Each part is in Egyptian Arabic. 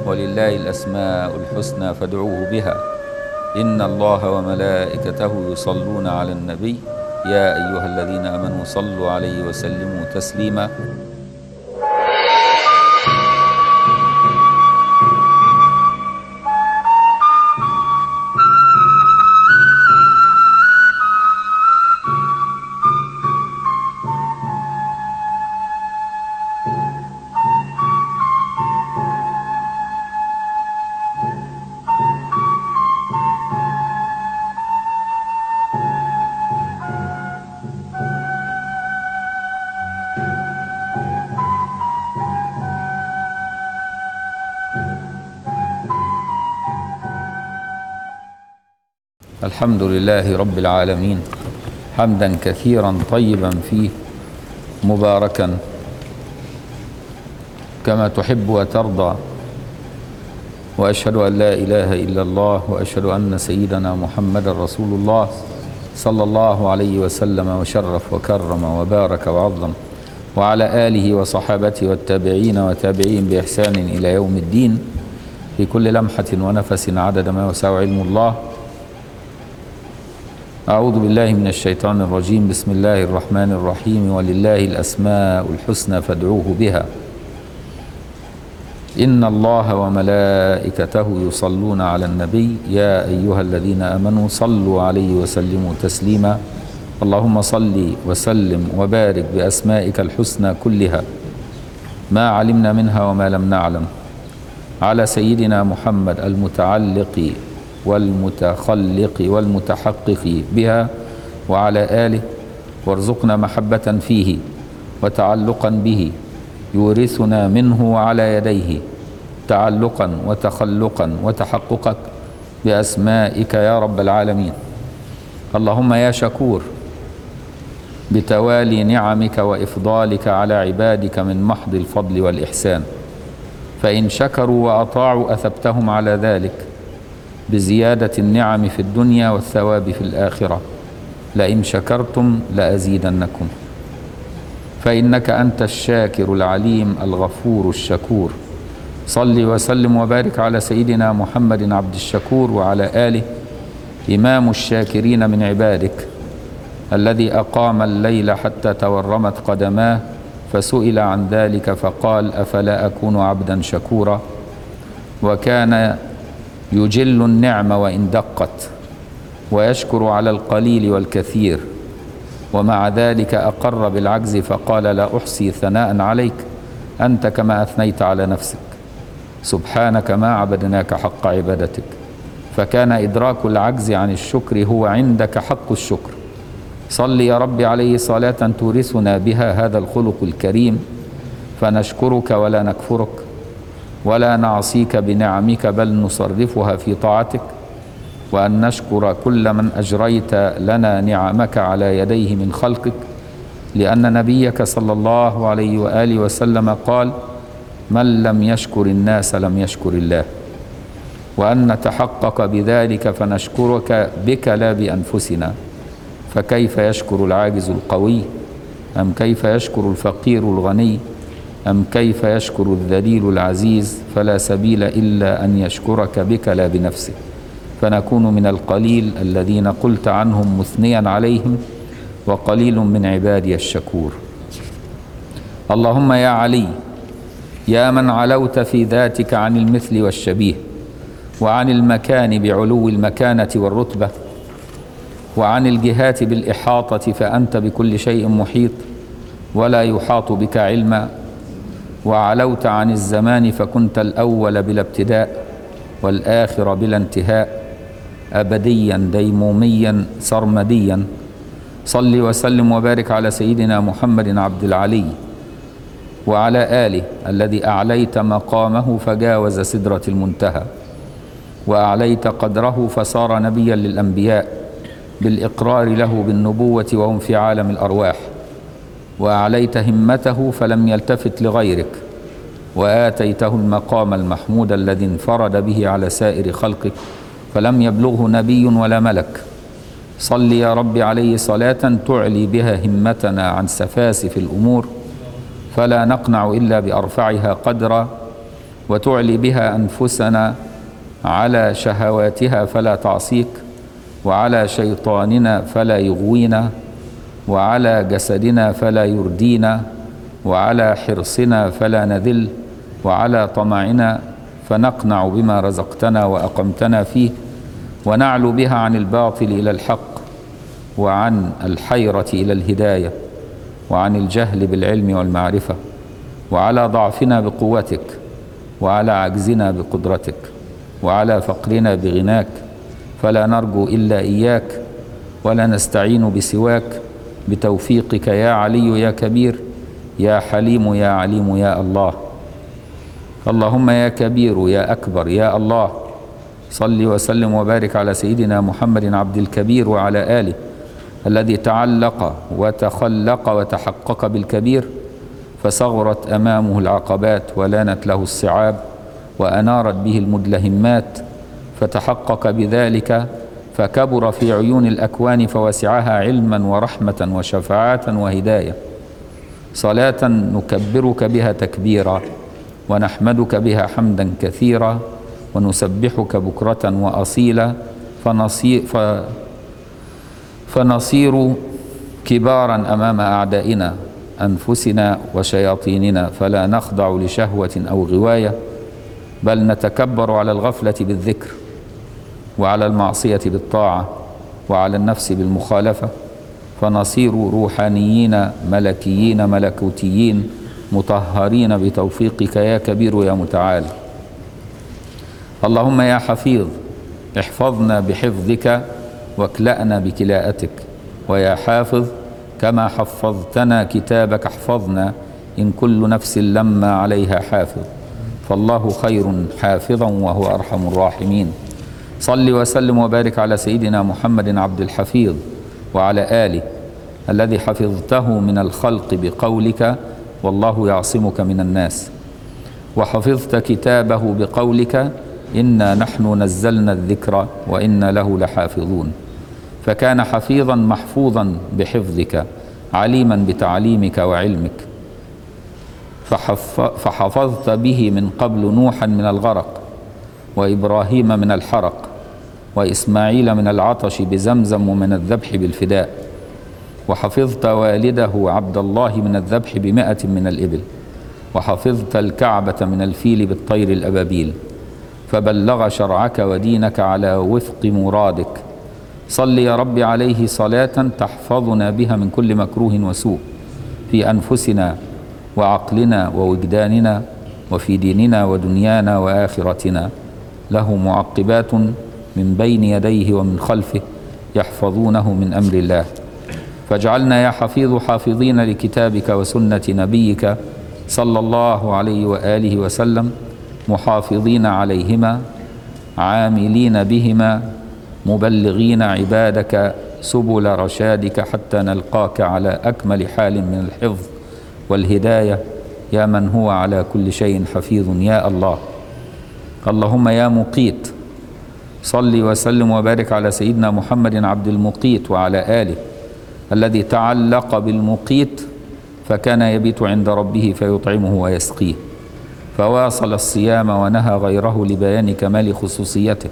ولله الأسماء الحسنى فادعوه بها إن الله وملائكته يصلون على النبي يا أيها الذين آمنوا صلوا عليه وسلموا تسليما الحمد لله رب العالمين حمدا كثيرا طيبا فيه مباركا كما تحب وترضى واشهد ان لا اله الا الله واشهد ان سيدنا محمدا رسول الله صلى الله عليه وسلم وشرف وكرم وبارك وعظم وعلى اله وصحابته والتابعين وتابعين باحسان الى يوم الدين في كل لمحه ونفس عدد ما يسع علم الله أعوذ بالله من الشيطان الرجيم بسم الله الرحمن الرحيم ولله الأسماء الحسنى فادعوه بها إن الله وملائكته يصلون على النبي يا أيها الذين آمنوا صلوا عليه وسلموا تسليما اللهم صل وسلم وبارك بأسمائك الحسنى كلها ما علمنا منها وما لم نعلم على سيدنا محمد المتعلق والمتخلق والمتحقق بها وعلى آله وارزقنا محبة فيه وتعلقا به يورثنا منه وعلى يديه تعلقا وتخلقا وتحققا بأسمائك يا رب العالمين اللهم يا شكور بتوالي نعمك وإفضالك على عبادك من محض الفضل والإحسان فإن شكروا وأطاعوا أثبتهم على ذلك بزيادة النعم في الدنيا والثواب في الآخرة لئن شكرتم لأزيدنكم فإنك أنت الشاكر العليم الغفور الشكور صل وسلم وبارك على سيدنا محمد عبد الشكور وعلى آله إمام الشاكرين من عبادك الذي أقام الليل حتى تورمت قدماه فسئل عن ذلك فقال أفلا أكون عبدا شكورا وكان يجل النعم وان دقت ويشكر على القليل والكثير ومع ذلك اقر بالعجز فقال لا احصي ثناء عليك انت كما اثنيت على نفسك سبحانك ما عبدناك حق عبادتك فكان ادراك العجز عن الشكر هو عندك حق الشكر صل يا رب عليه صلاه تورثنا بها هذا الخلق الكريم فنشكرك ولا نكفرك ولا نعصيك بنعمك بل نصرفها في طاعتك وان نشكر كل من اجريت لنا نعمك على يديه من خلقك لان نبيك صلى الله عليه واله وسلم قال من لم يشكر الناس لم يشكر الله وان نتحقق بذلك فنشكرك بك لا بانفسنا فكيف يشكر العاجز القوي ام كيف يشكر الفقير الغني أم كيف يشكر الذليل العزيز فلا سبيل إلا أن يشكرك بك لا بنفسه فنكون من القليل الذين قلت عنهم مثنيا عليهم وقليل من عبادي الشكور اللهم يا علي يا من علوت في ذاتك عن المثل والشبيه وعن المكان بعلو المكانة والرتبة وعن الجهات بالإحاطة فأنت بكل شيء محيط ولا يحاط بك علما وعلوت عن الزمان فكنت الاول بلا ابتداء والاخر بلا انتهاء ابديا ديموميا سرمديا صل وسلم وبارك على سيدنا محمد عبد العلي وعلى اله الذي اعليت مقامه فجاوز سدره المنتهى واعليت قدره فصار نبيا للانبياء بالاقرار له بالنبوه وهم في عالم الارواح واعليت همته فلم يلتفت لغيرك واتيته المقام المحمود الذي انفرد به على سائر خلقك فلم يبلغه نبي ولا ملك صل يا رب عليه صلاه تعلي بها همتنا عن سفاسف الامور فلا نقنع الا بارفعها قدرا وتعلي بها أنفسنا على شهواتها فلا تعصيك وعلى شيطاننا فلا يغوينا وعلى جسدنا فلا يردينا وعلى حرصنا فلا نذل وعلى طمعنا فنقنع بما رزقتنا واقمتنا فيه ونعلو بها عن الباطل الى الحق وعن الحيره الى الهدايه وعن الجهل بالعلم والمعرفه وعلى ضعفنا بقوتك وعلى عجزنا بقدرتك وعلى فقرنا بغناك فلا نرجو الا اياك ولا نستعين بسواك بتوفيقك يا علي يا كبير يا حليم يا عليم يا الله اللهم يا كبير يا اكبر يا الله صل وسلم وبارك على سيدنا محمد عبد الكبير وعلى اله الذي تعلق وتخلق وتحقق بالكبير فصغرت امامه العقبات ولانت له الصعاب وانارت به المدلهمات فتحقق بذلك فكبر في عيون الاكوان فوسعها علما ورحمه وشفاعه وهدايه صلاه نكبرك بها تكبيرا ونحمدك بها حمدا كثيرا ونسبحك بكره واصيلا فنصير ف فنصير كبارا امام اعدائنا انفسنا وشياطيننا فلا نخضع لشهوه او غوايه بل نتكبر على الغفله بالذكر وعلى المعصيه بالطاعه وعلى النفس بالمخالفه فنصير روحانيين ملكيين ملكوتيين مطهرين بتوفيقك يا كبير يا متعال اللهم يا حفيظ احفظنا بحفظك واكلأنا بكلاءتك ويا حافظ كما حفظتنا كتابك احفظنا إن كل نفس لما عليها حافظ فالله خير حافظا وهو أرحم الراحمين صل وسلم وبارك على سيدنا محمد عبد الحفيظ وعلى آله الذي حفظته من الخلق بقولك والله يعصمك من الناس وحفظت كتابه بقولك انا نحن نزلنا الذكر وانا له لحافظون فكان حفيظا محفوظا بحفظك عليما بتعليمك وعلمك فحف فحفظت به من قبل نوحا من الغرق وابراهيم من الحرق واسماعيل من العطش بزمزم ومن الذبح بالفداء وحفظت والده عبد الله من الذبح بمائة من الإبل وحفظت الكعبة من الفيل بالطير الأبابيل فبلغ شرعك ودينك على وفق مرادك صل يا رب عليه صلاة تحفظنا بها من كل مكروه وسوء في أنفسنا وعقلنا ووجداننا وفي ديننا ودنيانا وآخرتنا له معقبات من بين يديه ومن خلفه يحفظونه من أمر الله فاجعلنا يا حفيظ حافظين لكتابك وسنة نبيك صلى الله عليه وآله وسلم محافظين عليهما عاملين بهما مبلغين عبادك سبل رشادك حتى نلقاك على أكمل حال من الحفظ والهداية يا من هو على كل شيء حفيظ يا الله اللهم يا مقيت صل وسلم وبارك على سيدنا محمد عبد المقيت وعلى آله الذي تعلق بالمقيت فكان يبيت عند ربه فيطعمه ويسقيه فواصل الصيام ونهى غيره لبيان كمال خصوصيته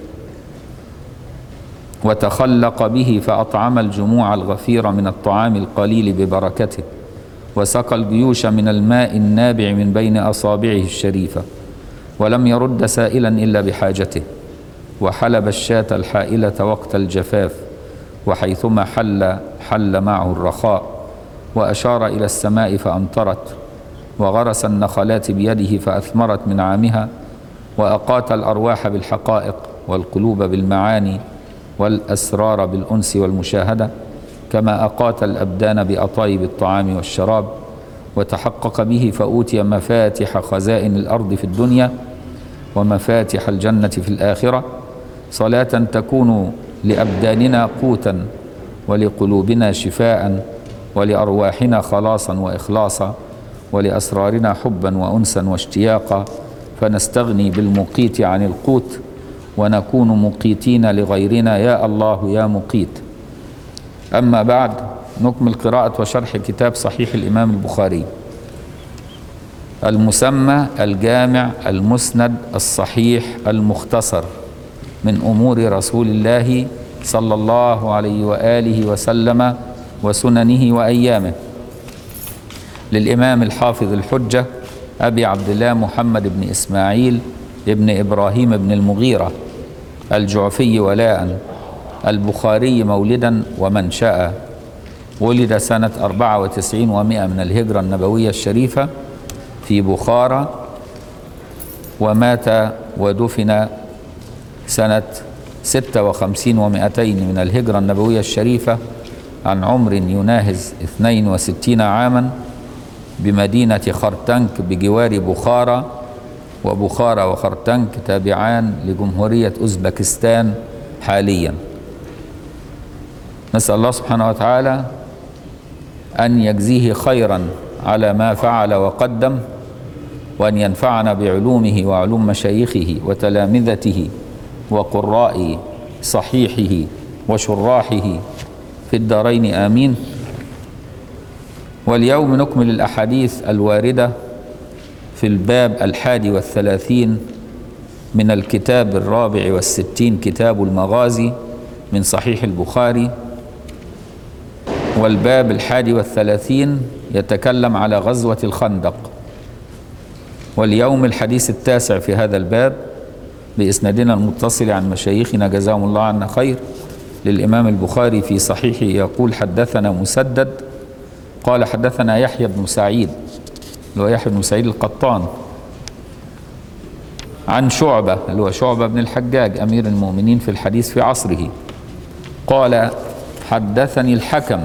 وتخلق به فأطعم الجموع الغفير من الطعام القليل ببركته وسقى الجيوش من الماء النابع من بين أصابعه الشريفة ولم يرد سائلا إلا بحاجته وحلب الشاة الحائلة وقت الجفاف وحيثما حل حل معه الرخاء واشار الى السماء فامطرت وغرس النخلات بيده فاثمرت من عامها واقات الارواح بالحقائق والقلوب بالمعاني والاسرار بالانس والمشاهده كما اقات الابدان باطايب الطعام والشراب وتحقق به فاوتي مفاتح خزائن الارض في الدنيا ومفاتح الجنه في الاخره صلاه تكون لابداننا قوتا ولقلوبنا شفاء ولارواحنا خلاصا واخلاصا ولاسرارنا حبا وانسا واشتياقا فنستغني بالمقيت عن القوت ونكون مقيتين لغيرنا يا الله يا مقيت اما بعد نكمل قراءه وشرح كتاب صحيح الامام البخاري المسمى الجامع المسند الصحيح المختصر من امور رسول الله صلى الله عليه واله وسلم وسننه وايامه للامام الحافظ الحجه ابي عبد الله محمد بن اسماعيل ابن ابراهيم بن المغيره الجعفي ولاء البخاري مولدا ومنشأ ولد سنة 94 ومائة من الهجرة النبوية الشريفة في بخارى ومات ودفن سنة 56 ومائتين من الهجرة النبوية الشريفة عن عمر يناهز 62 عاما بمدينة خرتنك بجوار بخارى وبخارى وخرتنك تابعان لجمهورية أوزبكستان حاليا نسأل الله سبحانه وتعالى أن يجزيه خيرا على ما فعل وقدم وأن ينفعنا بعلومه وعلوم مشايخه وتلامذته وقراء صحيحه وشراحه في الدارين آمين واليوم نكمل الأحاديث الواردة في الباب الحادي والثلاثين من الكتاب الرابع والستين كتاب المغازي من صحيح البخاري والباب الحادي والثلاثين يتكلم على غزوة الخندق واليوم الحديث التاسع في هذا الباب بإسنادنا المتصل عن مشايخنا جزاهم الله عنا خير للإمام البخاري في صحيحه يقول حدثنا مسدد قال حدثنا يحيى بن سعيد اللي هو يحيى بن سعيد القطان عن شعبة اللي هو شعبة بن الحجاج أمير المؤمنين في الحديث في عصره قال حدثني الحكم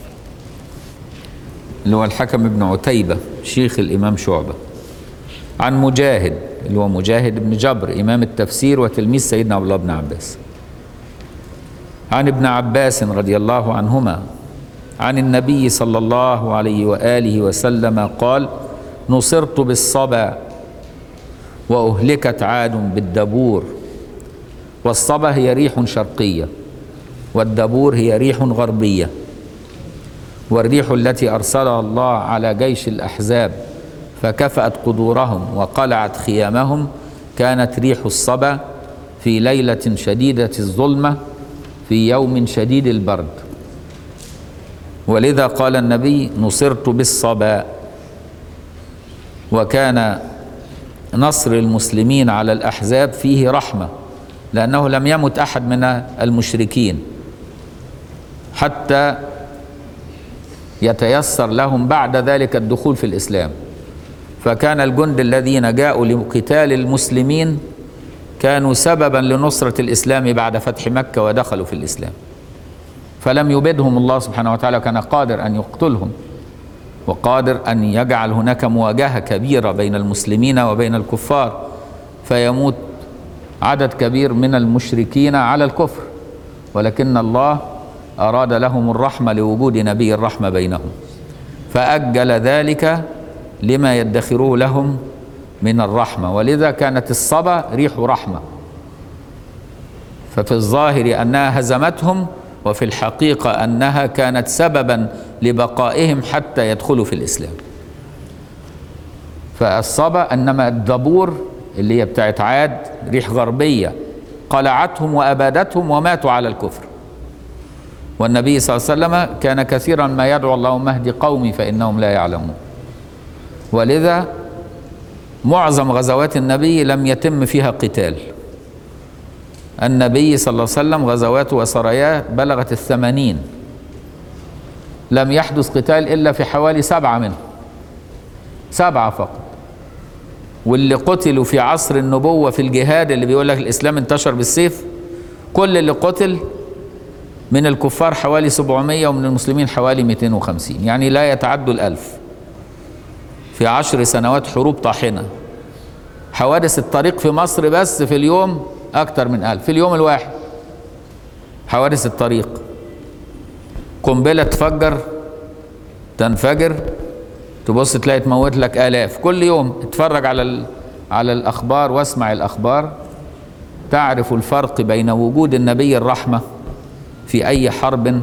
اللي هو الحكم بن عتيبة شيخ الإمام شعبة عن مجاهد اللي هو مجاهد بن جبر إمام التفسير وتلميذ سيدنا عبد الله بن عباس عن ابن عباس رضي الله عنهما عن النبي صلى الله عليه وآله وسلم قال نصرت بالصبا وأهلكت عاد بالدبور والصبا هي ريح شرقية والدبور هي ريح غربية والريح التي أرسلها الله على جيش الأحزاب فكفأت قدورهم وقلعت خيامهم كانت ريح الصبا في ليلة شديدة الظلمة في يوم شديد البرد ولذا قال النبي نصرت بالصبا وكان نصر المسلمين على الأحزاب فيه رحمة لأنه لم يمت أحد من المشركين حتى يتيسر لهم بعد ذلك الدخول في الإسلام فكان الجند الذين جاءوا لقتال المسلمين كانوا سببا لنصرة الإسلام بعد فتح مكة ودخلوا في الإسلام فلم يبدهم الله سبحانه وتعالى وكان قادر أن يقتلهم وقادر أن يجعل هناك مواجهة كبيرة بين المسلمين وبين الكفار فيموت عدد كبير من المشركين على الكفر ولكن الله أراد لهم الرحمة لوجود نبي الرحمة بينهم فأجل ذلك لما يدخروه لهم من الرحمة ولذا كانت الصبا ريح رحمة ففي الظاهر أنها هزمتهم وفي الحقيقة أنها كانت سببا لبقائهم حتى يدخلوا في الإسلام فالصبا إنما الدبور اللي هي بتاعت عاد ريح غربية قلعتهم وأبادتهم وماتوا على الكفر والنبي صلى الله عليه وسلم كان كثيرا ما يدعو اللهم اهد قومي فإنهم لا يعلمون ولذا معظم غزوات النبي لم يتم فيها قتال النبي صلى الله عليه وسلم غزواته وسراياه بلغت الثمانين لم يحدث قتال إلا في حوالي سبعة منهم سبعة فقط واللي قتلوا في عصر النبوة في الجهاد اللي بيقول لك الإسلام انتشر بالسيف كل اللي قتل من الكفار حوالي 700 ومن المسلمين حوالي 250 يعني لا يتعدوا الألف في عشر سنوات حروب طاحنة حوادث الطريق في مصر بس في اليوم أكتر من ألف في اليوم الواحد حوادث الطريق قنبلة تفجر تنفجر تبص تلاقي تموت لك آلاف كل يوم اتفرج على ال... على الأخبار واسمع الأخبار تعرف الفرق بين وجود النبي الرحمة في أي حرب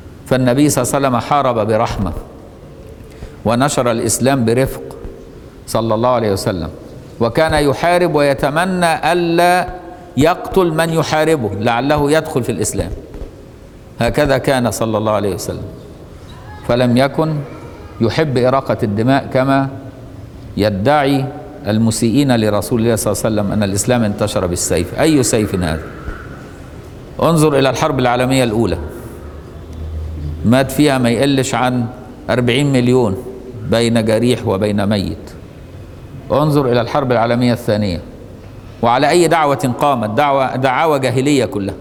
فالنبي صلى الله عليه وسلم حارب برحمة ونشر الإسلام برفق صلى الله عليه وسلم وكان يحارب ويتمنى ألا يقتل من يحاربه لعله يدخل في الإسلام هكذا كان صلى الله عليه وسلم فلم يكن يحب إراقة الدماء كما يدعي المسيئين لرسول الله صلى الله عليه وسلم أن الإسلام انتشر بالسيف أي سيف هذا انظر إلى الحرب العالمية الأولى مات فيها ما يقلش عن أربعين مليون بين جريح وبين ميت انظر إلى الحرب العالمية الثانية وعلى أي دعوة قامت دعوة دعاوى جاهلية كلها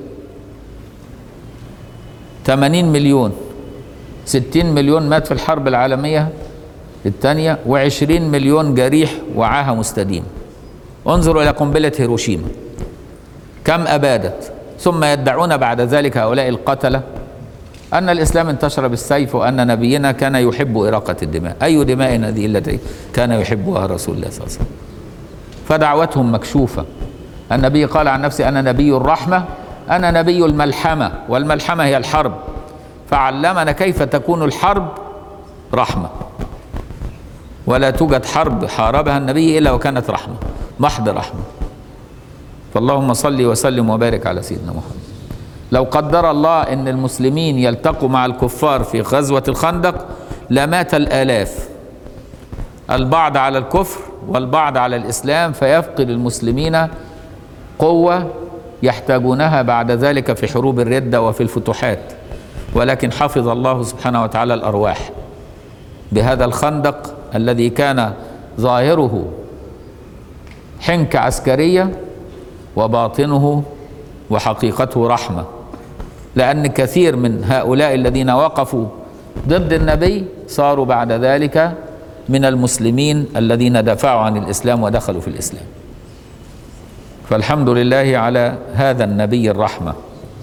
80 مليون 60 مليون مات في الحرب العالمية الثانية و20 مليون جريح وعاها مستديم انظروا إلى قنبلة هيروشيما كم أبادت ثم يدعون بعد ذلك هؤلاء القتلة أن الإسلام انتشر بالسيف وأن نبينا كان يحب إراقة الدماء أي دماء هذه التي كان يحبها رسول الله صلى الله عليه وسلم فدعوتهم مكشوفة النبي قال عن نفسه أنا نبي الرحمة أنا نبي الملحمة والملحمة هي الحرب فعلمنا كيف تكون الحرب رحمة ولا توجد حرب حاربها النبي إلا وكانت رحمة محض رحمة فاللهم صل وسلم وبارك على سيدنا محمد لو قدر الله ان المسلمين يلتقوا مع الكفار في غزوة الخندق لمات الآلاف البعض على الكفر والبعض على الإسلام فيفقد المسلمين قوة يحتاجونها بعد ذلك في حروب الردة وفي الفتوحات ولكن حفظ الله سبحانه وتعالى الأرواح بهذا الخندق الذي كان ظاهره حنكة عسكرية وباطنه وحقيقته رحمة لأن كثير من هؤلاء الذين وقفوا ضد النبي صاروا بعد ذلك من المسلمين الذين دفعوا عن الإسلام ودخلوا في الإسلام فالحمد لله على هذا النبي الرحمة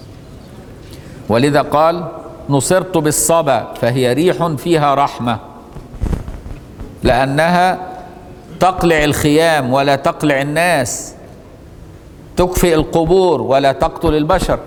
ولذا قال نصرت بالصبا فهي ريح فيها رحمة لأنها تقلع الخيام ولا تقلع الناس تكفئ القبور ولا تقتل البشر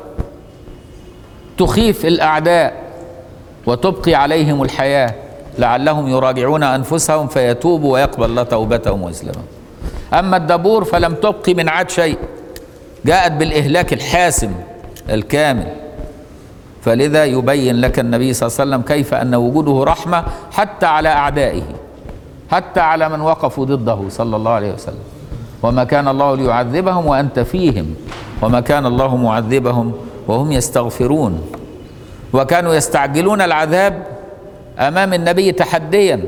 تخيف الاعداء وتبقي عليهم الحياه لعلهم يراجعون انفسهم فيتوبوا ويقبل الله توبتهم واسلامهم اما الدبور فلم تبقي من عاد شيء جاءت بالاهلاك الحاسم الكامل فلذا يبين لك النبي صلى الله عليه وسلم كيف ان وجوده رحمه حتى على اعدائه حتى على من وقفوا ضده صلى الله عليه وسلم وما كان الله ليعذبهم وانت فيهم وما كان الله معذبهم وهم يستغفرون وكانوا يستعجلون العذاب امام النبي تحديا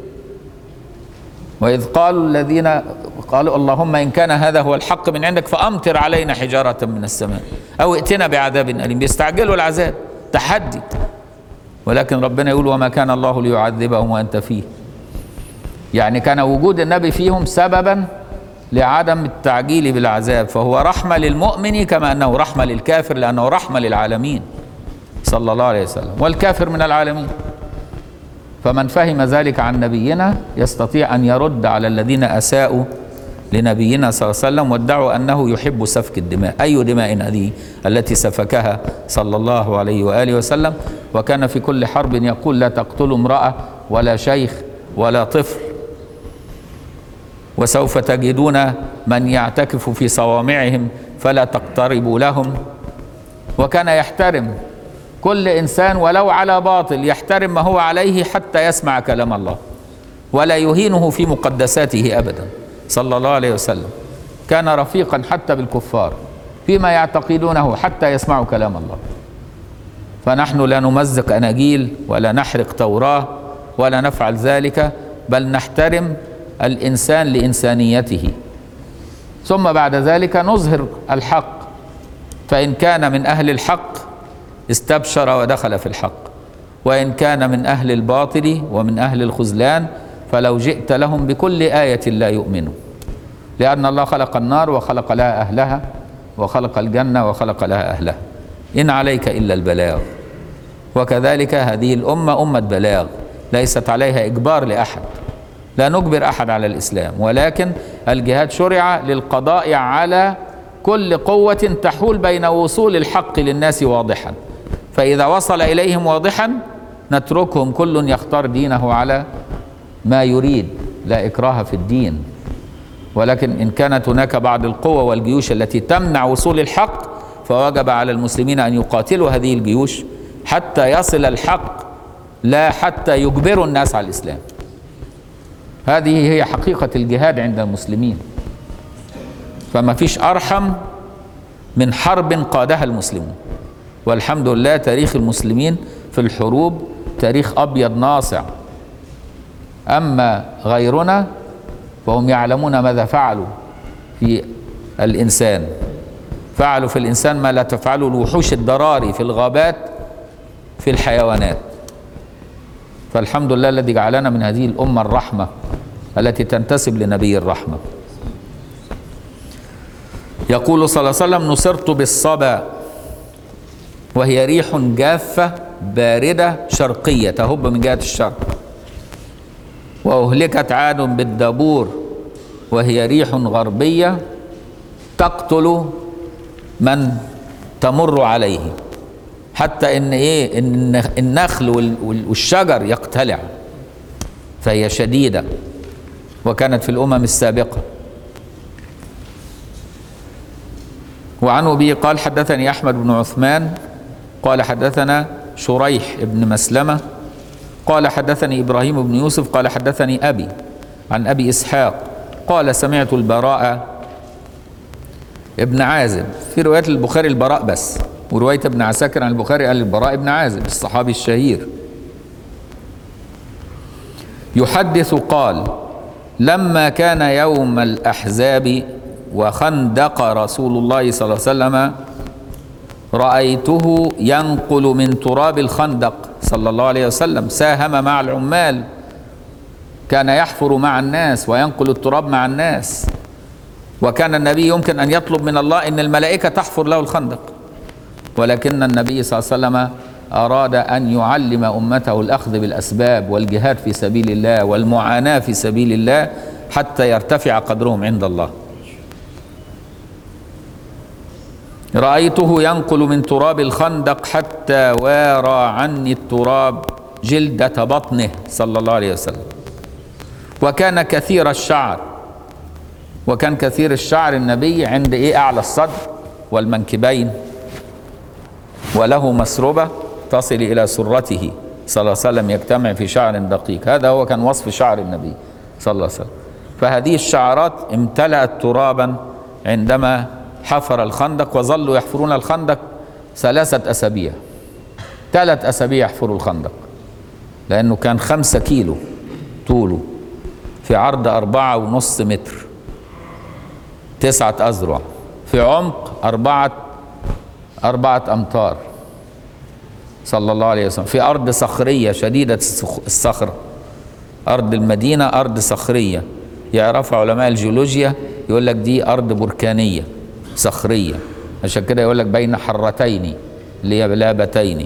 واذ قالوا الذين قالوا اللهم ان كان هذا هو الحق من عندك فامطر علينا حجاره من السماء او ائتنا بعذاب اليم بيستعجلوا العذاب تحدي ولكن ربنا يقول وما كان الله ليعذبهم وانت فيه يعني كان وجود النبي فيهم سببا لعدم التعجيل بالعذاب فهو رحمة للمؤمن كما أنه رحمة للكافر لأنه رحمة للعالمين صلى الله عليه وسلم والكافر من العالمين فمن فهم ذلك عن نبينا يستطيع أن يرد على الذين أساءوا لنبينا صلى الله عليه وسلم وادعوا أنه يحب سفك الدماء أي دماء هذه التي سفكها صلى الله عليه وآله وسلم وكان في كل حرب يقول لا تقتلوا امرأة ولا شيخ ولا طفل وسوف تجدون من يعتكف في صوامعهم فلا تقتربوا لهم وكان يحترم كل انسان ولو على باطل يحترم ما هو عليه حتى يسمع كلام الله ولا يهينه في مقدساته ابدا صلى الله عليه وسلم كان رفيقا حتى بالكفار فيما يعتقدونه حتى يسمعوا كلام الله فنحن لا نمزق اناجيل ولا نحرق توراه ولا نفعل ذلك بل نحترم الانسان لانسانيته ثم بعد ذلك نظهر الحق فان كان من اهل الحق استبشر ودخل في الحق وان كان من اهل الباطل ومن اهل الخذلان فلو جئت لهم بكل ايه لا يؤمنوا لان الله خلق النار وخلق لها اهلها وخلق الجنه وخلق لها اهلها ان عليك الا البلاغ وكذلك هذه الامه امه بلاغ ليست عليها اجبار لاحد لا نجبر احد على الاسلام ولكن الجهاد شرع للقضاء على كل قوه تحول بين وصول الحق للناس واضحا فاذا وصل اليهم واضحا نتركهم كل يختار دينه على ما يريد لا إكراه في الدين ولكن إن كانت هناك بعض القوى والجيوش التي تمنع وصول الحق فوجب على المسلمين أن يقاتلوا هذه الجيوش حتى يصل الحق لا حتى يجبروا الناس على الإسلام هذه هي حقيقة الجهاد عند المسلمين فما فيش أرحم من حرب قادها المسلمون والحمد لله تاريخ المسلمين في الحروب تاريخ أبيض ناصع أما غيرنا فهم يعلمون ماذا فعلوا في الإنسان فعلوا في الإنسان ما لا تفعله الوحوش الضراري في الغابات في الحيوانات فالحمد لله الذي جعلنا من هذه الأمة الرحمة التي تنتسب لنبي الرحمة يقول صلى الله عليه وسلم نصرت بالصبا وهي ريح جافة باردة شرقية تهب من جهة الشرق وأهلكت عاد بالدبور وهي ريح غربية تقتل من تمر عليه حتى ان ايه ان النخل والشجر يقتلع فهي شديده وكانت في الامم السابقه وعنه به قال حدثني احمد بن عثمان قال حدثنا شريح بن مسلمه قال حدثني ابراهيم بن يوسف قال حدثني ابي عن ابي اسحاق قال سمعت البراء ابن عازب في روايه البخاري البراء بس وروايه ابن عساكر عن البخاري قال البراء ابن عازب الصحابي الشهير يحدث قال لما كان يوم الاحزاب وخندق رسول الله صلى الله عليه وسلم رايته ينقل من تراب الخندق صلى الله عليه وسلم ساهم مع العمال كان يحفر مع الناس وينقل التراب مع الناس وكان النبي يمكن ان يطلب من الله ان الملائكه تحفر له الخندق ولكن النبي صلى الله عليه وسلم اراد ان يعلم امته الاخذ بالاسباب والجهاد في سبيل الله والمعاناه في سبيل الله حتى يرتفع قدرهم عند الله رايته ينقل من تراب الخندق حتى وارى عني التراب جلده بطنه صلى الله عليه وسلم وكان كثير الشعر وكان كثير الشعر النبي عند ايه اعلى الصدر والمنكبين وله مسربه تصل الى سرته صلى الله عليه وسلم يجتمع في شعر دقيق هذا هو كان وصف شعر النبي صلى الله عليه وسلم فهذه الشعرات امتلأت ترابا عندما حفر الخندق وظلوا يحفرون الخندق ثلاثة أسابيع ثلاث أسابيع يحفروا الخندق لأنه كان خمسة كيلو طوله في عرض أربعة ونص متر تسعة أذرع في عمق أربعة أربعة أمتار صلى الله عليه وسلم في أرض صخرية شديدة الصخرة أرض المدينة أرض صخرية يعرفها علماء الجيولوجيا يقول لك دي أرض بركانية صخرية عشان كده يقول لك بين حرتين اللي هي لابتين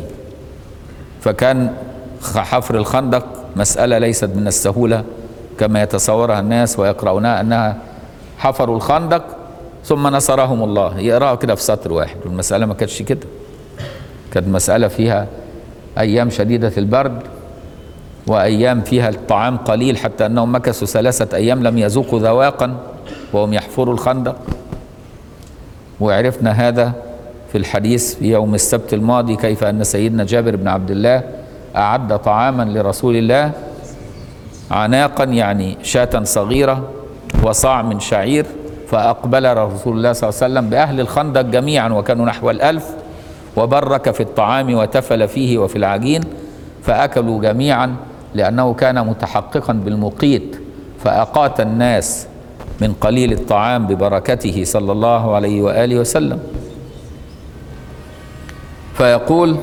فكان حفر الخندق مسألة ليست من السهولة كما يتصورها الناس ويقرؤونها أنها حفروا الخندق ثم نصرهم الله يقراها كده في سطر واحد والمسألة ما كانتش كده كانت مسألة فيها أيام شديدة البرد وأيام فيها الطعام قليل حتى أنهم مكثوا ثلاثة أيام لم يذوقوا ذواقا وهم يحفروا الخندق وعرفنا هذا في الحديث في يوم السبت الماضي كيف أن سيدنا جابر بن عبد الله أعد طعاما لرسول الله عناقا يعني شاة صغيرة وصاع من شعير فأقبل رسول الله صلى الله عليه وسلم بأهل الخندق جميعا وكانوا نحو الألف وبرك في الطعام وتفل فيه وفي العجين فأكلوا جميعا لأنه كان متحققا بالمقيت فأقات الناس من قليل الطعام ببركته صلى الله عليه وآله وسلم فيقول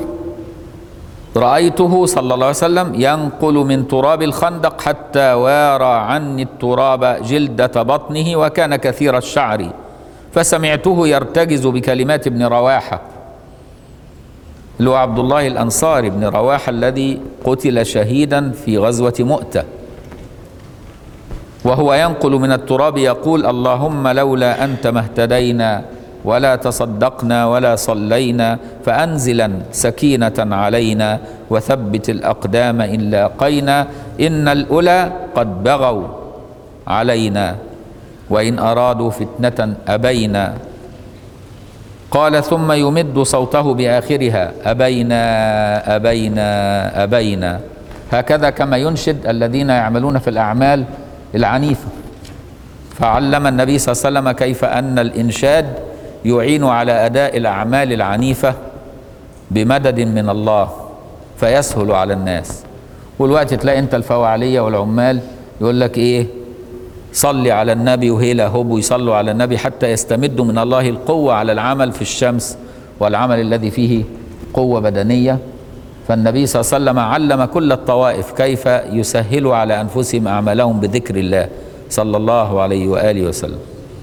رأيته صلى الله عليه وسلم ينقل من تراب الخندق حتى وارى عني التراب جلدة بطنه وكان كثير الشعر فسمعته يرتجز بكلمات ابن رواحة اللي هو عبد الله الأنصاري بن رواحة الذي قتل شهيدا في غزوة مؤتة وهو ينقل من التراب يقول اللهم لولا أنت ما اهتدينا ولا تصدقنا ولا صلينا فأنزلا سكينة علينا وثبت الأقدام إن لاقينا إن الأولى قد بغوا علينا وإن أرادوا فتنة أبينا قال ثم يمد صوته بآخرها أبينا أبينا أبينا هكذا كما ينشد الذين يعملون في الأعمال العنيفة فعلم النبي صلى الله عليه وسلم كيف أن الإنشاد يعين على أداء الأعمال العنيفة بمدد من الله فيسهل على الناس والوقت تلاقي انت الفواعلية والعمال يقول لك ايه صلي على النبي وهيلا هب يصلوا على النبي حتى يستمدوا من الله القوة على العمل في الشمس والعمل الذي فيه قوة بدنية فالنبي صلى الله عليه وسلم علم كل الطوائف كيف يسهلوا على أنفسهم أعمالهم بذكر الله صلى الله عليه وآله وسلم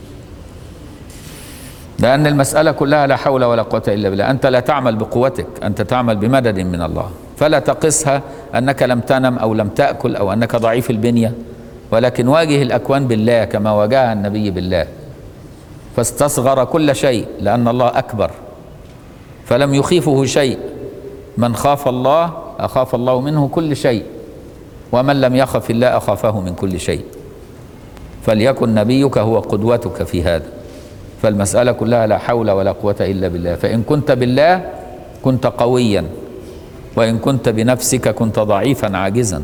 لأن المسألة كلها لا حول ولا قوة إلا بالله أنت لا تعمل بقوتك أنت تعمل بمدد من الله فلا تقسها أنك لم تنم أو لم تأكل أو أنك ضعيف البنية ولكن واجه الأكوان بالله كما واجهها النبي بالله فاستصغر كل شيء لأن الله أكبر فلم يخيفه شيء من خاف الله أخاف الله منه كل شيء ومن لم يخف الله أخافه من كل شيء فليكن نبيك هو قدوتك في هذا فالمسألة كلها لا حول ولا قوة إلا بالله فإن كنت بالله كنت قويا وإن كنت بنفسك كنت ضعيفا عاجزا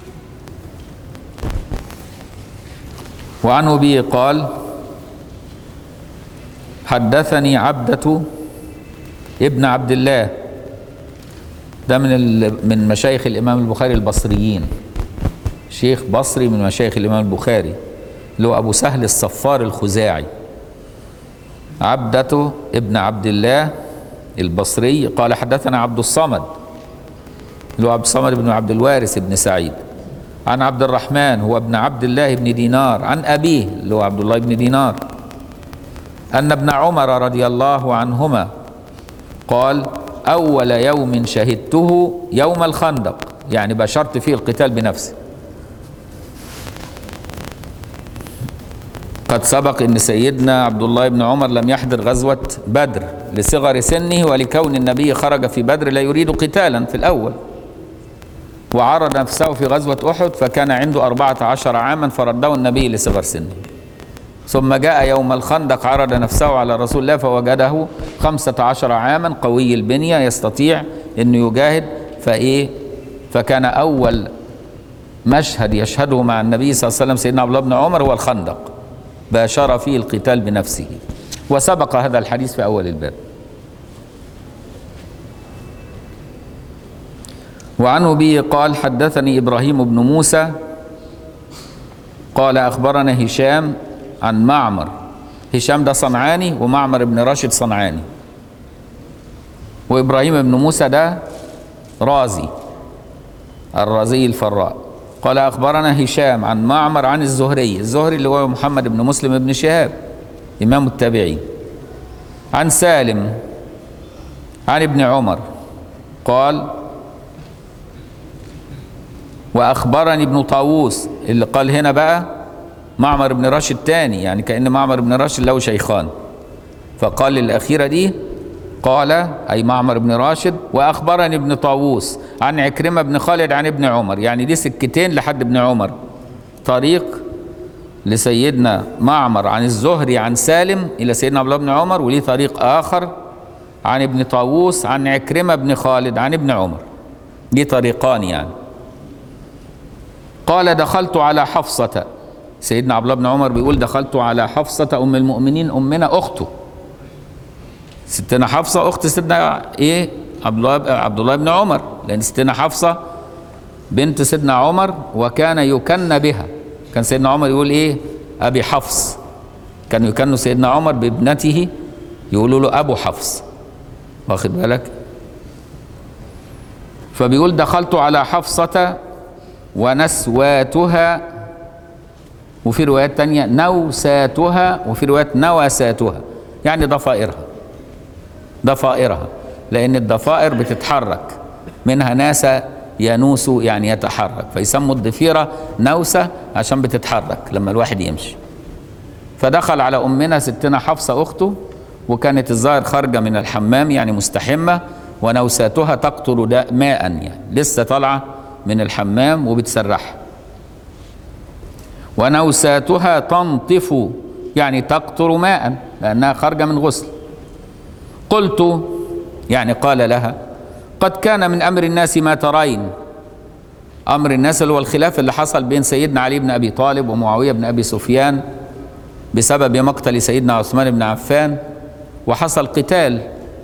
وعن أبي قال حدثني عبدة ابن عبد الله ده من من مشايخ الإمام البخاري البصريين شيخ بصري من مشايخ الإمام البخاري اللي هو أبو سهل الصفار الخزاعي عبدة ابن عبد الله البصري قال حدثنا عبد الصمد اللي هو عبد الصمد بن عبد الوارث بن سعيد عن عبد الرحمن هو ابن عبد الله بن دينار عن أبيه اللي هو عبد الله بن دينار أن ابن عمر رضي الله عنهما قال أول يوم شهدته يوم الخندق يعني بشرت فيه القتال بنفسي قد سبق ان سيدنا عبد الله بن عمر لم يحضر غزوة بدر لصغر سنه ولكون النبي خرج في بدر لا يريد قتالا في الأول وعرض نفسه في غزوة أحد فكان عنده أربعة عشر عاما فرده النبي لصغر سنه ثم جاء يوم الخندق عرض نفسه على رسول الله فوجده خمسة عشر عاما قوي البنية يستطيع أنه يجاهد فإيه فكان أول مشهد يشهده مع النبي صلى الله عليه وسلم سيدنا عبد الله بن عمر هو الخندق باشر فيه القتال بنفسه وسبق هذا الحديث في أول الباب وعن أبي قال حدثني إبراهيم بن موسى قال أخبرنا هشام عن معمر هشام ده صنعاني ومعمر بن راشد صنعاني وإبراهيم بن موسى ده رازي الرازي الفراء قال أخبرنا هشام عن معمر عن الزهري الزهري اللي هو محمد بن مسلم بن شهاب إمام التابعين عن سالم عن ابن عمر قال وأخبرني ابن طاووس اللي قال هنا بقى معمر بن راشد تاني يعني كأن معمر بن راشد له شيخان فقال الأخيرة دي قال أي معمر بن راشد وأخبرني ابن طاووس عن عكرمة بن خالد عن ابن عمر يعني دي سكتين لحد ابن عمر طريق لسيدنا معمر عن الزهري عن سالم إلى سيدنا عبد الله بن عمر وليه طريق آخر عن ابن طاووس عن عكرمة بن خالد عن ابن عمر دي طريقان يعني قال دخلت على حفصة سيدنا عبد الله بن عمر بيقول دخلت على حفصة أم المؤمنين أمنا أخته ستنا حفصة أخت سيدنا إيه عبد الله عبد الله بن عمر لأن ستنا حفصة بنت سيدنا عمر وكان يكن بها كان سيدنا عمر يقول إيه أبي حفص كان يكن سيدنا عمر بابنته يقولوا له أبو حفص واخد بالك فبيقول دخلت على حفصة ونسواتها وفي روايات تانية نوساتها وفي روايات نواساتها يعني ضفائرها ضفائرها لأن الضفائر بتتحرك منها ناس ينوس يعني يتحرك فيسموا الضفيرة نوسة عشان بتتحرك لما الواحد يمشي فدخل على أمنا ستنا حفصة أخته وكانت الظاهر خارجة من الحمام يعني مستحمة ونوساتها تقطر داء ماء يعني لسه طالعة من الحمام وبتسرح ونوساتها تنطف يعني تقطر ماء لأنها خارجة من غسل قلت يعني قال لها قد كان من أمر الناس ما ترين أمر الناس اللي هو الخلاف اللي حصل بين سيدنا علي بن أبي طالب ومعاوية بن أبي سفيان بسبب مقتل سيدنا عثمان بن عفان وحصل قتال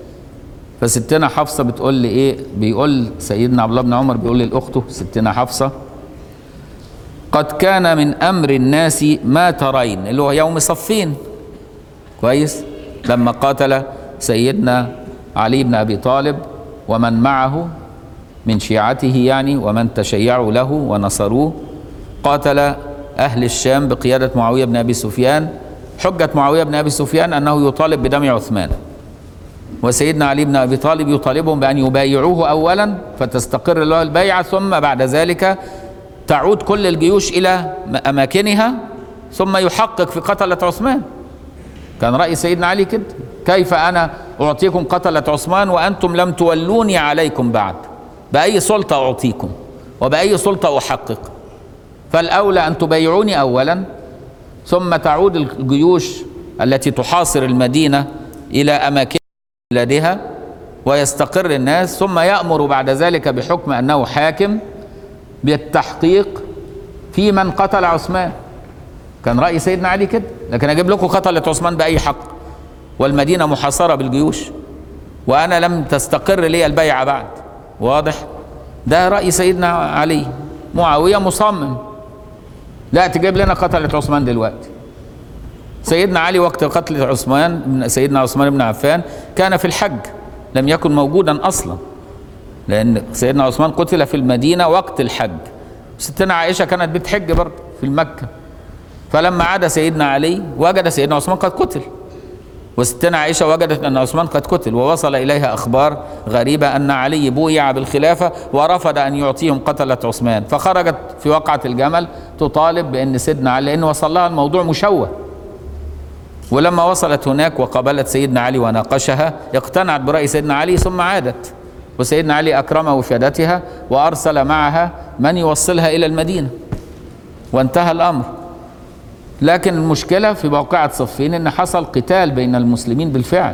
فستنا حفصة بتقول لي ايه بيقول سيدنا عبد الله بن عمر بيقول لأخته ستنا حفصة قد كان من أمر الناس ما ترين اللي هو يوم صفين كويس لما قاتل سيدنا علي بن أبي طالب ومن معه من شيعته يعني ومن تشيعوا له ونصروه قاتل أهل الشام بقيادة معاوية بن أبي سفيان حجة معاوية بن أبي سفيان أنه يطالب بدم عثمان وسيدنا علي بن أبي طالب يطالبهم بأن يبايعوه أولا فتستقر له البيعة ثم بعد ذلك تعود كل الجيوش إلى أماكنها ثم يحقق في قتلة عثمان كان رأي سيدنا علي كده كيف أنا أعطيكم قتلة عثمان وأنتم لم تولوني عليكم بعد بأي سلطة أعطيكم وبأي سلطة أحقق فالأولى أن تبايعوني أولا ثم تعود الجيوش التي تحاصر المدينة إلى أماكن بلادها ويستقر الناس ثم يأمر بعد ذلك بحكم أنه حاكم بالتحقيق في من قتل عثمان كان رأي سيدنا علي كده لكن أجيب لكم قتلة عثمان بأي حق والمدينة محاصرة بالجيوش وأنا لم تستقر لي البيعة بعد واضح ده رأي سيدنا علي معاوية مصمم لا تجيب لنا قتلة عثمان دلوقتي سيدنا علي وقت قتل عثمان سيدنا عثمان بن عفان كان في الحج لم يكن موجودا اصلا لان سيدنا عثمان قتل في المدينه وقت الحج ستنا عائشه كانت بتحج برضه في مكه فلما عاد سيدنا علي وجد سيدنا عثمان قد قتل وستنا عائشه وجدت ان عثمان قد قتل ووصل اليها اخبار غريبه ان علي بويع بالخلافه ورفض ان يعطيهم قتله عثمان فخرجت في وقعه الجمل تطالب بان سيدنا علي لان وصل لها الموضوع مشوه ولما وصلت هناك وقابلت سيدنا علي وناقشها اقتنعت برأي سيدنا علي ثم عادت وسيدنا علي أكرم وفادتها وأرسل معها من يوصلها إلى المدينة وانتهى الأمر لكن المشكلة في موقعة صفين إن حصل قتال بين المسلمين بالفعل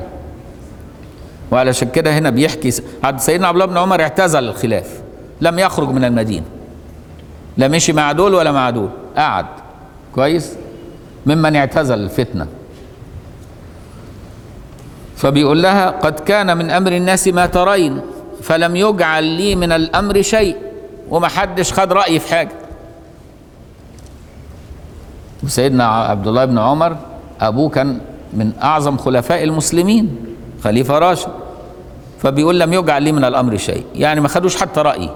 وعلشان كده هنا بيحكي عبد سيدنا عبد الله بن عمر اعتزل الخلاف لم يخرج من المدينة لا مشي مع دول ولا مع دول قعد كويس ممن اعتزل الفتنه فبيقول لها قد كان من امر الناس ما ترين فلم يجعل لي من الامر شيء وما حدش خد رايي في حاجه وسيدنا عبد الله بن عمر ابوه كان من اعظم خلفاء المسلمين خليفه راشد فبيقول لم يجعل لي من الامر شيء يعني ما خدوش حتى رايي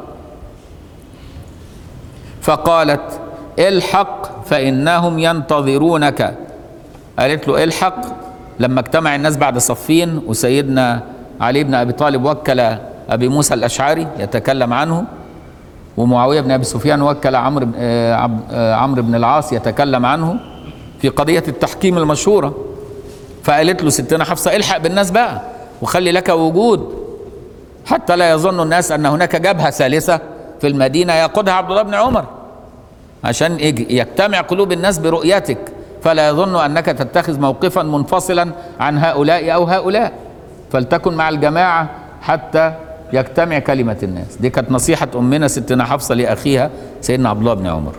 فقالت الحق فانهم ينتظرونك قالت له الحق لما اجتمع الناس بعد صفين وسيدنا علي بن ابي طالب وكل ابي موسى الاشعري يتكلم عنه ومعاويه بن ابي سفيان وكل عمرو عمرو بن العاص يتكلم عنه في قضيه التحكيم المشهوره فقالت له ستنا حفصه الحق بالناس بقى وخلي لك وجود حتى لا يظن الناس ان هناك جبهه ثالثه في المدينه يقودها عبد الله بن عمر عشان يجتمع قلوب الناس برؤيتك فلا يظن انك تتخذ موقفا منفصلا عن هؤلاء او هؤلاء فلتكن مع الجماعه حتى يجتمع كلمه الناس دي كانت نصيحه امنا ستنا حفصه لاخيها سيدنا عبد الله بن عمر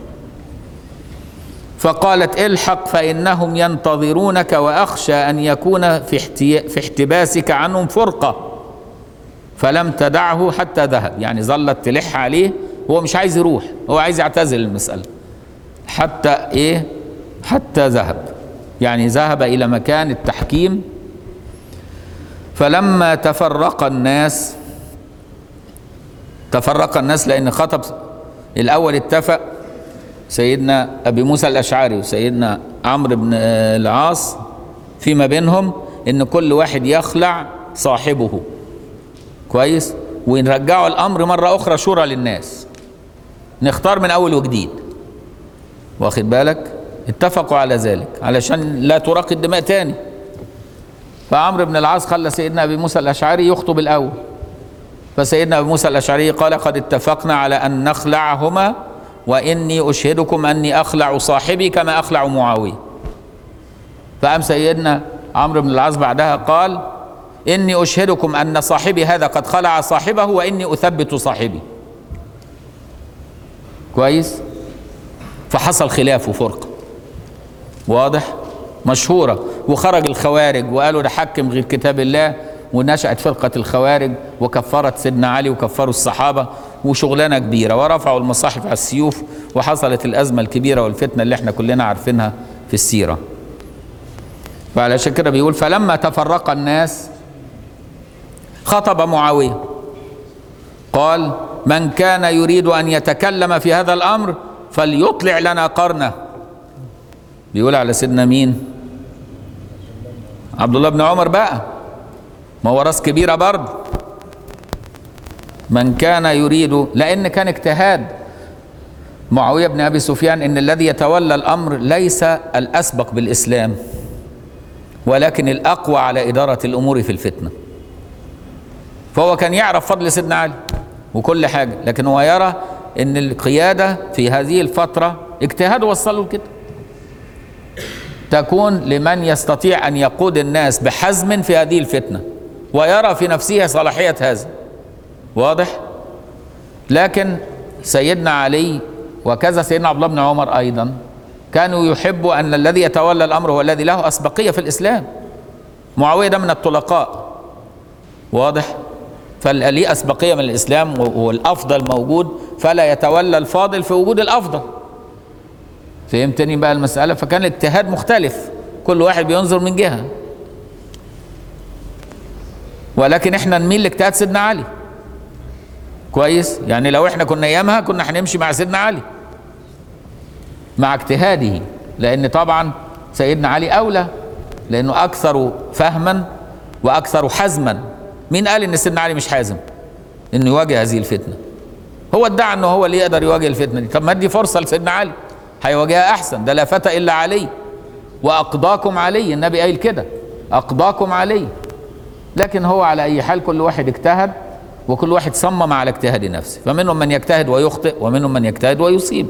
فقالت الحق فانهم ينتظرونك واخشى ان يكون في في احتباسك عنهم فرقه فلم تدعه حتى ذهب يعني ظلت تلح عليه هو مش عايز يروح هو عايز يعتزل المساله حتى ايه حتى ذهب يعني ذهب الى مكان التحكيم فلما تفرق الناس تفرق الناس لان خطب الاول اتفق سيدنا ابي موسى الاشعري وسيدنا عمرو بن العاص فيما بينهم ان كل واحد يخلع صاحبه كويس ونرجعوا الامر مره اخرى شورى للناس نختار من اول وجديد واخد بالك اتفقوا على ذلك علشان لا تراق الدماء تاني فعمرو بن العاص خلى سيدنا ابي موسى الاشعري يخطب الاول فسيدنا ابي موسى الاشعري قال قد اتفقنا على ان نخلعهما واني اشهدكم اني اخلع صاحبي كما اخلع معاويه فقام سيدنا عمرو بن العاص بعدها قال اني اشهدكم ان صاحبي هذا قد خلع صاحبه واني اثبت صاحبي كويس فحصل خلاف وفرقه واضح مشهوره وخرج الخوارج وقالوا ده حكم غير كتاب الله ونشأت فرقة الخوارج وكفرت سيدنا علي وكفروا الصحابة وشغلانة كبيرة ورفعوا المصاحف على السيوف وحصلت الأزمة الكبيرة والفتنة اللي احنا كلنا عارفينها في السيرة فعلشان كده بيقول فلما تفرق الناس خطب معاوية قال من كان يريد أن يتكلم في هذا الأمر فليطلع لنا قرنه بيقول على سيدنا مين عبد الله بن عمر بقى ما هو راس كبيره برضه من كان يريد لان كان اجتهاد معاويه بن ابي سفيان ان الذي يتولى الامر ليس الاسبق بالاسلام ولكن الاقوى على اداره الامور في الفتنه فهو كان يعرف فضل سيدنا علي وكل حاجه لكن هو يرى ان القياده في هذه الفتره اجتهاد وصله لكده تكون لمن يستطيع ان يقود الناس بحزم في هذه الفتنه ويرى في نفسه صلاحيه هذا واضح لكن سيدنا علي وكذا سيدنا عبد الله بن عمر ايضا كانوا يحبوا ان الذي يتولى الامر هو الذي له اسبقيه في الاسلام معاويه ده من الطلقاء واضح فليه اسبقيه من الاسلام والافضل موجود فلا يتولى الفاضل في وجود الافضل فهمتني بقى المسألة فكان الاجتهاد مختلف كل واحد بينظر من جهة ولكن احنا نميل لاجتهاد سيدنا علي كويس يعني لو احنا كنا ايامها كنا هنمشي مع سيدنا علي مع اجتهاده لان طبعا سيدنا علي اولى لانه اكثر فهما واكثر حزما مين قال ان سيدنا علي مش حازم انه يواجه هذه الفتنه هو ادعى انه هو اللي يقدر يواجه الفتنه دي طب ما ادي فرصه لسيدنا علي هيواجهها احسن ده لا فتى الا علي واقضاكم علي النبي قايل كده اقضاكم علي لكن هو على اي حال كل واحد اجتهد وكل واحد صمم على اجتهاد نفسه فمنهم من يجتهد ويخطئ ومنهم من يجتهد ويصيب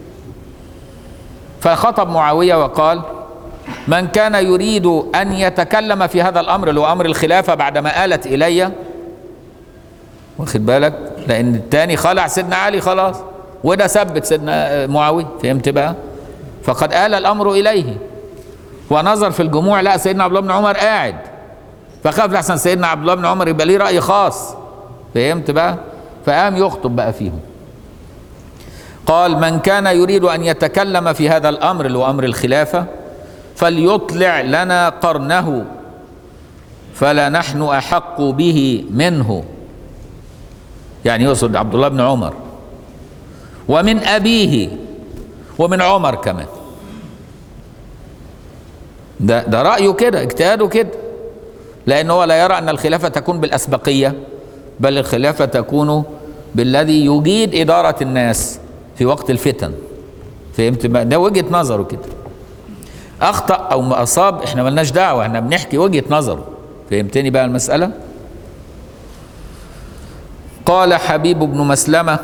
فخطب معاويه وقال من كان يريد ان يتكلم في هذا الامر اللي هو امر الخلافه بعدما آلت الي واخد بالك لان الثاني خلع سيدنا علي خلاص وده ثبت سيدنا معاويه فهمت بقى فقد آل الامر اليه ونظر في الجموع لا سيدنا عبد الله بن عمر قاعد فخاف لحسن سيدنا عبد الله بن عمر يبقى ليه راي خاص فهمت بقى فقام يخطب بقى فيهم قال من كان يريد ان يتكلم في هذا الامر اللي هو امر الخلافه فليطلع لنا قرنه فلا نحن احق به منه يعني يقصد عبد الله بن عمر ومن أبيه ومن عمر كمان ده ده رأيه كده اجتهاده كده لأنه هو لا يرى أن الخلافة تكون بالأسبقية بل الخلافة تكون بالذي يجيد إدارة الناس في وقت الفتن فهمت بقى ده وجهة نظره كده أخطأ أو ما أصاب إحنا ملناش دعوة إحنا بنحكي وجهة نظره فهمتني بقى المسألة قال حبيب بن مسلمه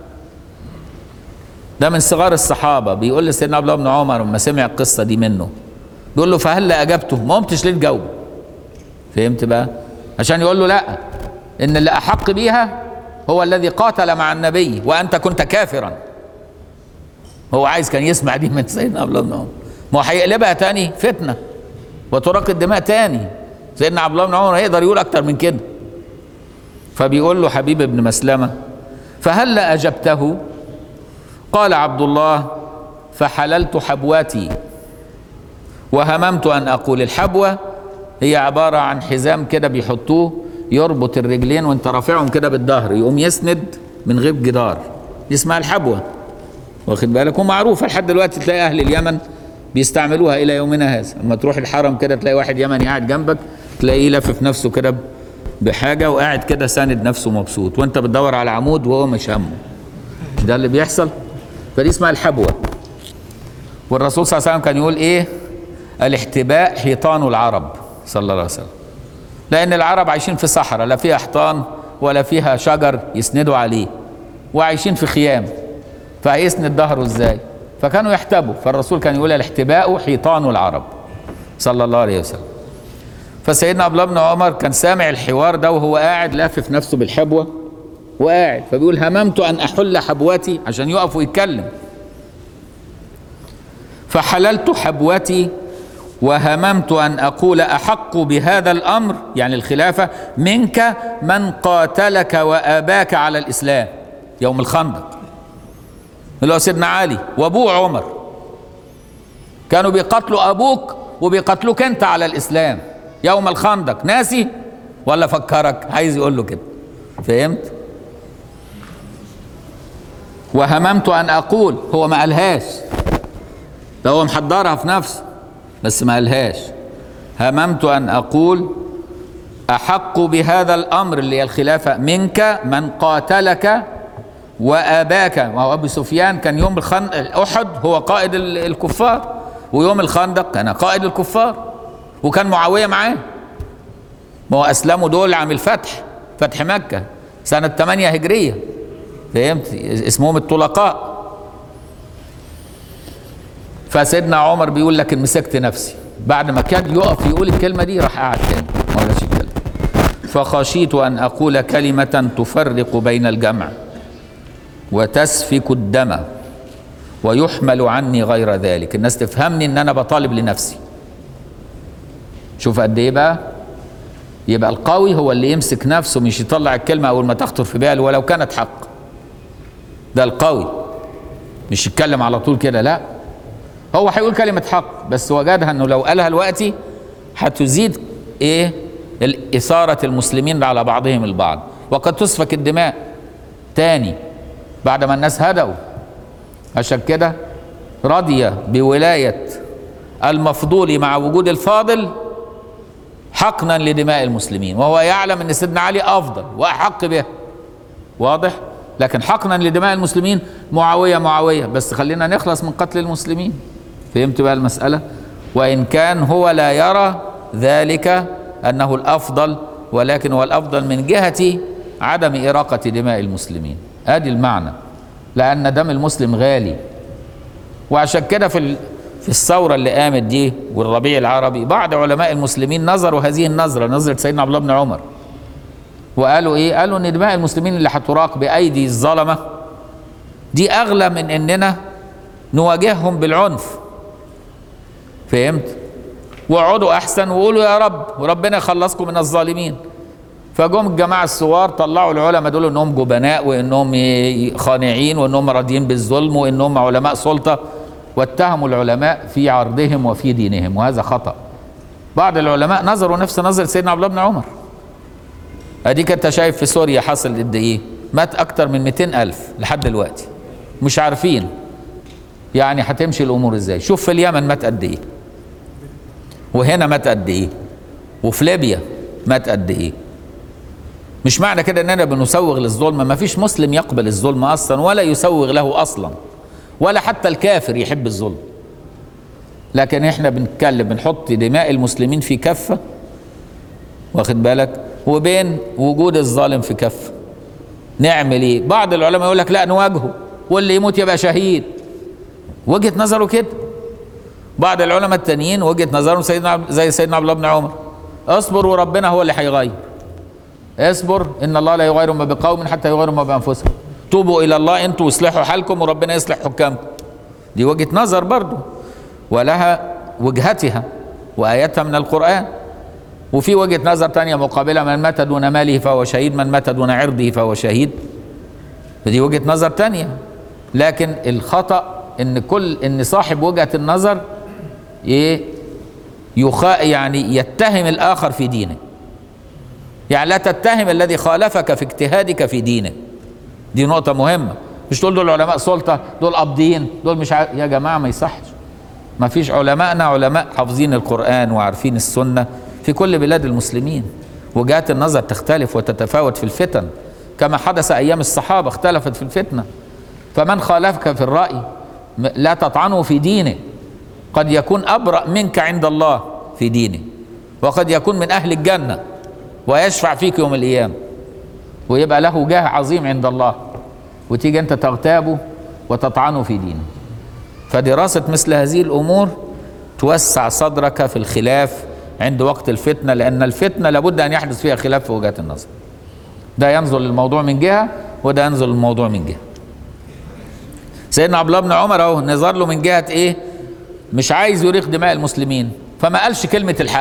ده من صغار الصحابه بيقول لسيدنا عبد الله بن عمر لما سمع القصه دي منه بيقول له فهل اجبته ما قمتش ليه تجاوب فهمت بقى عشان يقول له لا ان اللي احق بيها هو الذي قاتل مع النبي وانت كنت كافرا هو عايز كان يسمع دي من سيدنا عبد الله بن عمر ما هو هيقلبها تاني فتنه وتراق الدماء تاني سيدنا عبد الله بن عمر هيقدر يقول اكتر من كده فبيقول له حبيب بن مسلمه فهل اجبته قال عبد الله فحللت حبواتي وهممت ان اقول الحبوه هي عباره عن حزام كده بيحطوه يربط الرجلين وانت رافعهم كده بالظهر يقوم يسند من غير جدار دي اسمها الحبوه واخد بالك ومعروفه لحد دلوقتي تلاقي اهل اليمن بيستعملوها الى يومنا هذا اما تروح الحرم كده تلاقي واحد يمني قاعد جنبك تلاقيه لافف نفسه كده بحاجه وقاعد كده ساند نفسه مبسوط وانت بتدور على عمود وهو مش همه ده اللي بيحصل فدي اسمها الحبوة والرسول صلى الله عليه وسلم كان يقول ايه الاحتباء حيطان العرب صلى الله عليه وسلم لان العرب عايشين في صحراء لا فيها حيطان ولا فيها شجر يسندوا عليه وعايشين في خيام فهيسند ظهره ازاي فكانوا يحتبوا فالرسول كان يقول الاحتباء حيطان العرب صلى الله عليه وسلم فسيدنا عبد الله بن عمر كان سامع الحوار ده وهو قاعد لافف نفسه بالحبوه وقاعد فبيقول هممت ان احل حبوتي عشان يقف ويتكلم فحللت حبوتي وهممت ان اقول احق بهذا الامر يعني الخلافه منك من قاتلك واباك على الاسلام يوم الخندق اللي هو سيدنا علي وابوه عمر كانوا بيقتلوا ابوك وبيقتلوك انت على الاسلام يوم الخندق ناسي ولا فكرك عايز يقول له كده فهمت وهممت ان اقول هو ما قالهاش ده هو محضرها في نفسه بس ما قالهاش هممت ان اقول احق بهذا الامر اللي هي الخلافه منك من قاتلك واباك وهو ابو سفيان كان يوم الخن... احد هو قائد ال- الكفار ويوم الخندق كان قائد الكفار وكان معاويه معاه ما هو اسلموا دول عام الفتح فتح مكه سنه 8 هجريه فهمت اسمهم الطلقاء فسيدنا عمر بيقول لكن مسكت نفسي بعد ما كان يقف يقول الكلمه دي راح قعد تاني ما قالش الكلمه فخشيت ان اقول كلمه تفرق بين الجمع وتسفك الدم ويحمل عني غير ذلك الناس تفهمني ان انا بطالب لنفسي شوف قد ايه بقى يبقى القوي هو اللي يمسك نفسه مش يطلع الكلمه اول ما تخطر في باله ولو كانت حق ده القوي مش يتكلم على طول كده لا هو هيقول كلمة حق بس وجدها انه لو قالها دلوقتي هتزيد ايه إثارة المسلمين على بعضهم البعض وقد تسفك الدماء تاني بعد ما الناس هدوا عشان كده رضي بولاية المفضول مع وجود الفاضل حقنا لدماء المسلمين وهو يعلم ان سيدنا علي افضل واحق به واضح لكن حقنا لدماء المسلمين معاويه معاويه بس خلينا نخلص من قتل المسلمين فهمت بقى المساله وان كان هو لا يرى ذلك انه الافضل ولكن هو الافضل من جهه عدم اراقه دماء المسلمين ادي المعنى لان دم المسلم غالي وعشان كده في ال- في الثوره اللي قامت دي والربيع العربي بعض علماء المسلمين نظروا هذه النظره نظره سيدنا عبد الله بن عمر وقالوا ايه قالوا ان دماء المسلمين اللي هتراق بايدي الظلمه دي اغلى من اننا نواجههم بالعنف فهمت واقعدوا احسن وقولوا يا رب وربنا يخلصكم من الظالمين فجم الجماعه الثوار طلعوا العلماء دول انهم جبناء وانهم ي- خانعين وانهم راضيين بالظلم وانهم علماء سلطه واتهموا العلماء في عرضهم وفي دينهم وهذا خطا بعض العلماء نظروا نفس نظر سيدنا عبد الله بن عمر اديك انت شايف في سوريا حصل قد ايه مات اكتر من 200 الف لحد دلوقتي مش عارفين يعني هتمشي الامور ازاي شوف في اليمن مات قد ايه وهنا مات قد ايه وفي ليبيا مات قد ايه مش معنى كده اننا بنسوغ للظلم ما فيش مسلم يقبل الظلم اصلا ولا يسوغ له اصلا ولا حتى الكافر يحب الظلم لكن احنا بنتكلم بنحط دماء المسلمين في كفه واخد بالك وبين وجود الظالم في كفه نعمل ايه بعض العلماء يقول لك لا نواجهه واللي يموت يبقى شهيد وجهه نظره كده بعض العلماء التانيين وجهه نظرهم سيدنا عبد- زي سيدنا عبد الله بن عمر اصبر وربنا هو اللي هيغير اصبر ان الله لا يغير ما بقوم حتى يغيروا ما بانفسهم توبوا الى الله انتوا واصلحوا حالكم وربنا يصلح حكامكم دي وجهه نظر برضو ولها وجهتها وايتها من القران وفي وجهه نظر تانية مقابله من مات دون ماله فهو شهيد من مات دون عرضه فهو شهيد فدي وجهه نظر تانية لكن الخطا ان كل ان صاحب وجهه النظر ايه يخا يعني يتهم الاخر في دينه يعني لا تتهم الذي خالفك في اجتهادك في دينه دي نقطة مهمة مش تقول دول علماء سلطة دول قابضين دول مش ع... يا جماعة ما يصحش ما فيش علماءنا علماء حافظين القرآن وعارفين السنة في كل بلاد المسلمين وجهات النظر تختلف وتتفاوت في الفتن كما حدث أيام الصحابة اختلفت في الفتنة فمن خالفك في الرأي م- لا تطعنه في دينه قد يكون أبرأ منك عند الله في دينه وقد يكون من أهل الجنة ويشفع فيك يوم القيامة ويبقى له جاه عظيم عند الله وتيجي أنت تغتابه وتطعنوا في دينه فدراسة مثل هذه الأمور توسع صدرك في الخلاف عند وقت الفتنة لأن الفتنة لابد أن يحدث فيها خلاف في وجهات النظر ده ينظر للموضوع من جهة وده ينظر للموضوع من جهة سيدنا عبد الله بن عمر اهو نظر له من جهة ايه مش عايز يريق دماء المسلمين فما قالش كلمة الحق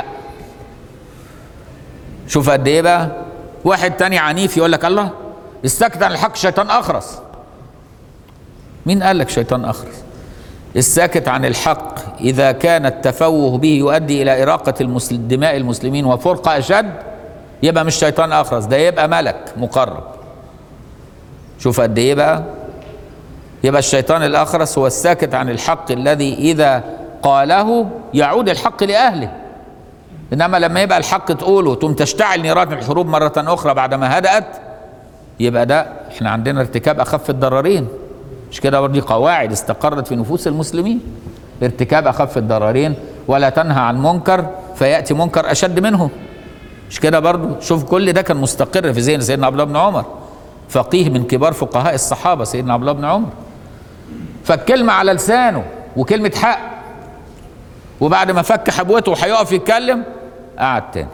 شوف قد ايه بقى واحد تاني عنيف يقول لك الله السكت عن الحق شيطان اخرس مين قال لك شيطان اخرس الساكت عن الحق اذا كان التفوه به يؤدي الى اراقه المسل... دماء المسلمين وفرقه اشد يبقى مش شيطان اخرس ده يبقى ملك مقرب شوف قد ايه بقى يبقى الشيطان الاخرس هو الساكت عن الحق الذي اذا قاله يعود الحق لاهله انما لما يبقى الحق تقوله ثم تشتعل نيران الحروب مره اخرى بعدما هدات يبقى ده احنا عندنا ارتكاب اخف الضررين مش كده برضه دي قواعد استقرت في نفوس المسلمين ارتكاب اخف الضررين ولا تنهى عن منكر فياتي منكر اشد منه مش كده برضه شوف كل ده كان مستقر في ذهن سيدنا عبد الله بن عمر فقيه من كبار فقهاء الصحابه سيدنا عبد الله بن عمر فالكلمه على لسانه وكلمه حق وبعد ما فك حبوته وهيقف يتكلم قعد تاني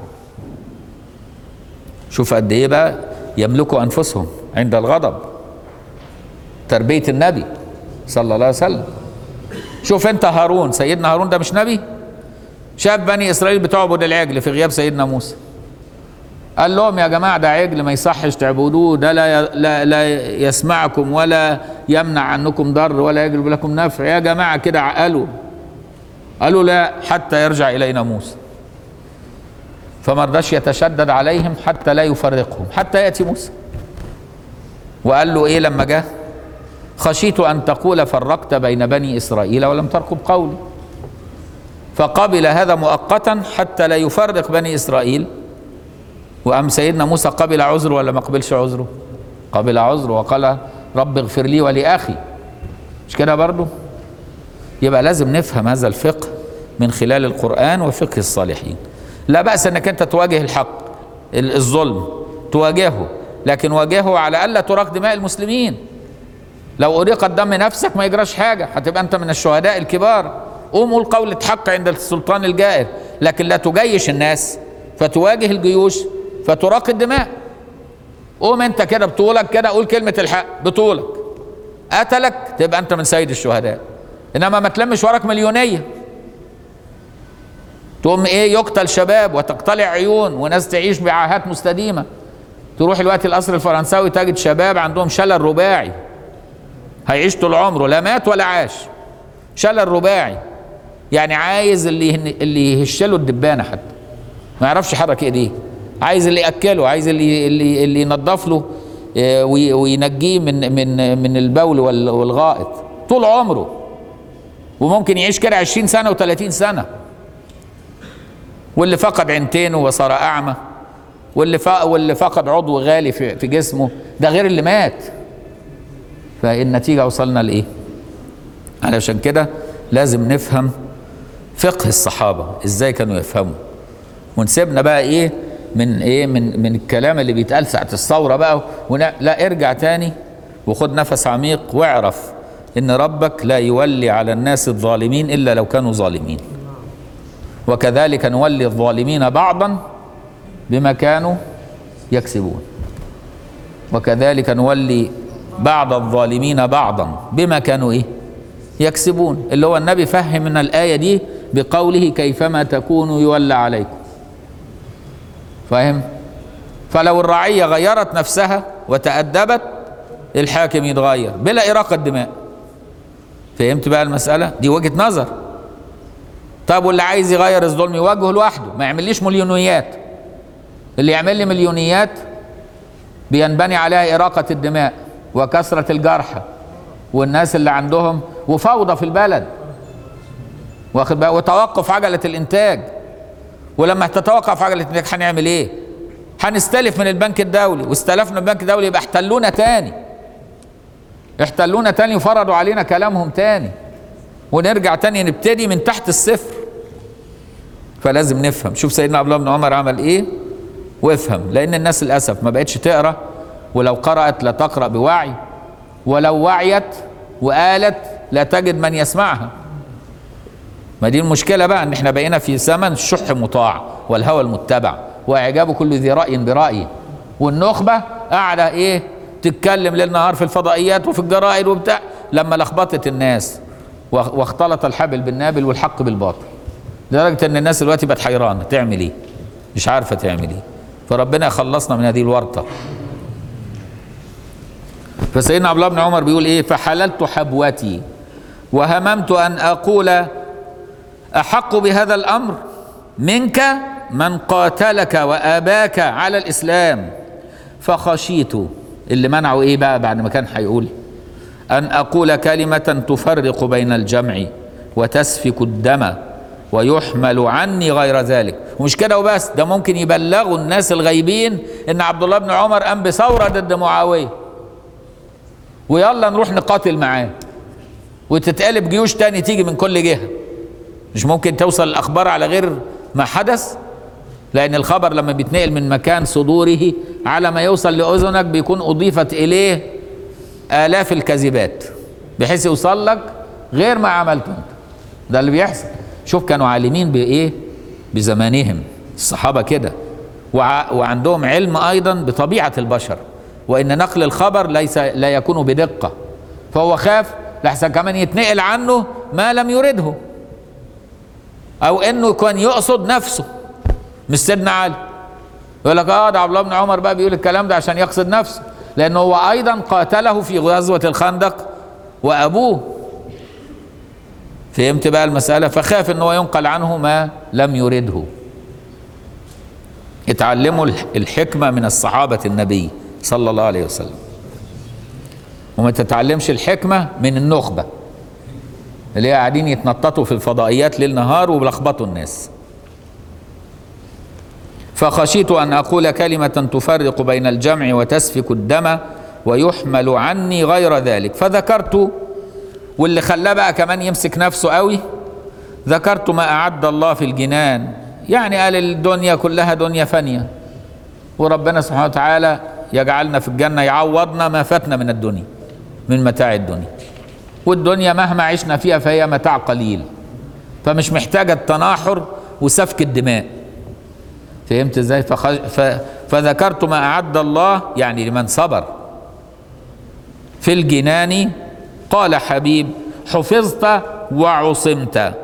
شوف قد ايه بقى يملكوا انفسهم عند الغضب تربيه النبي صلى الله عليه وسلم شوف انت هارون سيدنا هارون ده مش نبي شاف بني اسرائيل بتعبد العجل في غياب سيدنا موسى قال لهم يا جماعه ده عجل ما يصحش تعبدوه ده لا لا لا يسمعكم ولا يمنع عنكم ضر ولا يجلب لكم نفع يا جماعه كده عقلوا قالوا لا حتى يرجع الينا موسى فما رضاش يتشدد عليهم حتى لا يفرقهم حتى ياتي موسى وقال له ايه لما جه خشيت ان تقول فرقت بين بني اسرائيل ولم ترقب قولي فقبل هذا مؤقتا حتى لا يفرق بني اسرائيل وأم سيدنا موسى قبل عذره ولا ما قبلش عذره قبل عذره وقال رب اغفر لي ولأخي مش كده برضو يبقى لازم نفهم هذا الفقه من خلال القرآن وفقه الصالحين لا بأس أنك أنت تواجه الحق الظلم تواجهه لكن واجهه على ألا تراق دماء المسلمين لو أريق الدم نفسك ما يجراش حاجة هتبقى أنت من الشهداء الكبار قوم قول قولة حق عند السلطان الجائر لكن لا تجيش الناس فتواجه الجيوش فتراق الدماء قوم انت كده بطولك كده قول كلمة الحق بطولك قتلك تبقى انت من سيد الشهداء انما ما تلمش وراك مليونية تقوم ايه يقتل شباب وتقتلع عيون وناس تعيش بعاهات مستديمة تروح الوقت القصر الفرنساوي تجد شباب عندهم شلل رباعي هيعيش طول عمره لا مات ولا عاش شلل رباعي يعني عايز اللي اللي يهش له الدبانه حتى ما يعرفش يحرك ايديه عايز اللي ياكله عايز اللي اللي اللي ينظف له وينجيه من من من البول والغائط طول عمره وممكن يعيش كده 20 سنه و30 سنه واللي فقد عينتين وصار اعمى واللي واللي فقد عضو غالي في في جسمه ده غير اللي مات فالنتيجه وصلنا لايه علشان كده لازم نفهم فقه الصحابه ازاي كانوا يفهموا ونسيبنا بقى ايه من ايه من من الكلام اللي بيتقال ساعه الثوره بقى ونا لا ارجع تاني وخد نفس عميق واعرف ان ربك لا يولي على الناس الظالمين الا لو كانوا ظالمين وكذلك نولي الظالمين بعضا بما كانوا يكسبون وكذلك نولي بعض الظالمين بعضا بما كانوا ايه يكسبون اللي هو النبي فهمنا الايه دي بقوله كيفما تكونوا يولى عليكم فاهم فلو الرعية غيرت نفسها وتأدبت الحاكم يتغير بلا إراقة دماء فهمت بقى المسألة دي وجهة نظر طب واللي عايز يغير الظلم يواجهه لوحده ما يعمليش مليونيات اللي يعمل لي مليونيات بينبني عليها إراقة الدماء وكثرة الجرحى والناس اللي عندهم وفوضى في البلد واخد بقى وتوقف عجلة الإنتاج ولما تتوقف عجله الانتاج هنعمل ايه؟ هنستلف من البنك الدولي واستلفنا من البنك الدولي يبقى احتلونا تاني احتلونا تاني وفرضوا علينا كلامهم تاني ونرجع تاني نبتدي من تحت الصفر فلازم نفهم شوف سيدنا عبد الله بن عمر عمل ايه وافهم لان الناس للاسف ما بقتش تقرا ولو قرات لا تقرا بوعي ولو وعيت وقالت لا تجد من يسمعها ما دي المشكلة بقى ان احنا بقينا في زمن الشح مطاع والهوى المتبع واعجاب كل ذي رأي برأيه والنخبة قاعدة ايه تتكلم ليل نهار في الفضائيات وفي الجرائد وبتاع لما لخبطت الناس واخ- واختلط الحبل بالنابل والحق بالباطل لدرجة ان الناس دلوقتي بقت حيرانة تعمل ايه مش عارفة تعمل ايه فربنا يخلصنا من هذه الورطة فسيدنا عبد الله بن عمر بيقول ايه فحللت حبوتي وهممت ان اقول احق بهذا الامر منك من قاتلك واباك على الاسلام فخشيت اللي منعه ايه بقى بعد ما كان هيقول ان اقول كلمه تفرق بين الجمع وتسفك الدم ويحمل عني غير ذلك ومش كده وبس ده ممكن يبلغوا الناس الغيبين ان عبد الله بن عمر قام بثوره ضد معاويه ويلا نروح نقاتل معاه وتتقلب جيوش تاني تيجي من كل جهه مش ممكن توصل الاخبار على غير ما حدث لان الخبر لما بيتنقل من مكان صدوره على ما يوصل لاذنك بيكون اضيفت اليه الاف الكذبات بحيث يوصل لك غير ما عملته انت ده اللي بيحصل شوف كانوا عالمين بايه بزمانهم الصحابه كده وع وعندهم علم ايضا بطبيعه البشر وان نقل الخبر ليس لا يكون بدقه فهو خاف لحسن كمان يتنقل عنه ما لم يرده او انه كان يقصد نفسه مش سيدنا علي يقول لك اه ده عبد الله بن عمر بقى بيقول الكلام ده عشان يقصد نفسه لانه هو ايضا قاتله في غزوه الخندق وابوه فهمت بقى المساله فخاف ان هو ينقل عنه ما لم يرده اتعلموا الح- الحكمه من الصحابه النبي صلى الله عليه وسلم وما تتعلمش الحكمه من النخبه اللي هي قاعدين يتنططوا في الفضائيات ليل نهار وبلخبطوا الناس فخشيت ان اقول كلمه تفرق بين الجمع وتسفك الدم ويحمل عني غير ذلك فذكرت واللي خلاه بقى كمان يمسك نفسه قوي ذكرت ما اعد الله في الجنان يعني قال الدنيا كلها دنيا فانيه وربنا سبحانه وتعالى يجعلنا في الجنه يعوضنا ما فاتنا من الدنيا من متاع الدنيا والدنيا مهما عشنا فيها فهي متاع قليل فمش محتاجه التناحر وسفك الدماء فهمت ازاي فخ... ف... فذكرت ما اعد الله يعني لمن صبر في الجنان قال حبيب حفظت وعصمت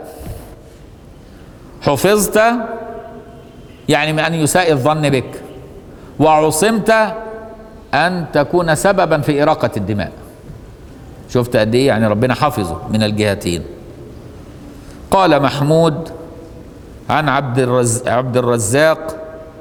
حفظت يعني من ان يساء الظن بك وعصمت ان تكون سببا في اراقه الدماء شفت قد ايه يعني ربنا حفظه من الجهتين قال محمود عن عبد الرز عبد الرزاق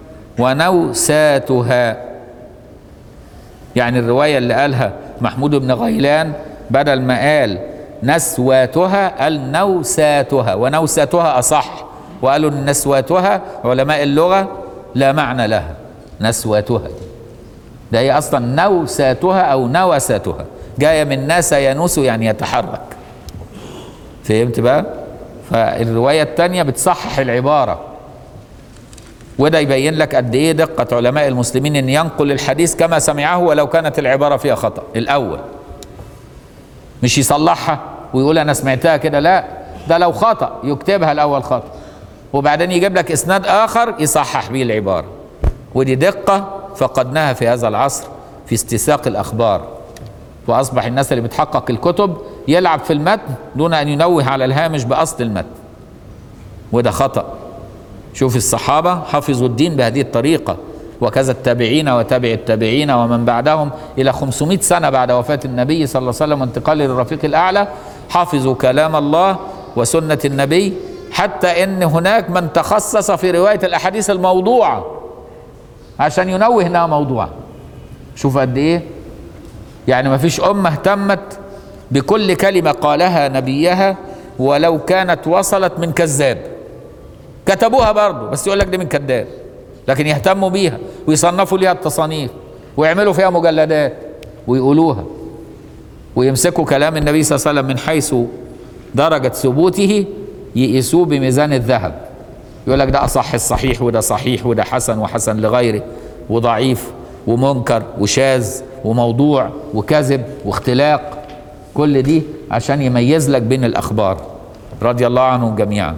ونوساتها يعني الرواية اللي قالها محمود بن غيلان بدل ما قال نسواتها قال نوساتها ونوساتها أصح وقالوا إن نسواتها علماء اللغة لا معنى لها نسواتها دي ده هي أصلا نوساتها أو نوساتها جاية من ناس ينوس يعني يتحرك فهمت بقى فالرواية التانية بتصحح العبارة وده يبين لك قد ايه دقة علماء المسلمين ان ينقل الحديث كما سمعه ولو كانت العبارة فيها خطأ الاول مش يصلحها ويقول انا سمعتها كده لا ده لو خطأ يكتبها الاول خطأ وبعدين يجيب لك اسناد اخر يصحح به العبارة ودي دقة فقدناها في هذا العصر في استساق الاخبار واصبح الناس اللي بتحقق الكتب يلعب في المتن دون ان ينوه على الهامش باصل المتن وده خطأ شوف الصحابة حفظوا الدين بهذه الطريقة وكذا التابعين وتابع التابعين ومن بعدهم إلى 500 سنة بعد وفاة النبي صلى الله عليه وسلم وانتقاله للرفيق الأعلى حفظوا كلام الله وسنة النبي حتى إن هناك من تخصص في رواية الأحاديث الموضوعة عشان ينوه إنها موضوعة شوف قد إيه يعني ما فيش أمة اهتمت بكل كلمة قالها نبيها ولو كانت وصلت من كذاب كتبوها برضه بس يقول لك دي من كذاب لكن يهتموا بيها ويصنفوا ليها التصانيف ويعملوا فيها مجلدات ويقولوها ويمسكوا كلام النبي صلى الله عليه وسلم من حيث درجة ثبوته يقيسوه بميزان الذهب يقول لك ده أصح الصحيح وده صحيح وده حسن وحسن لغيره وضعيف ومنكر وشاذ وموضوع وكذب واختلاق كل دي عشان يميز لك بين الاخبار رضي الله عنهم جميعا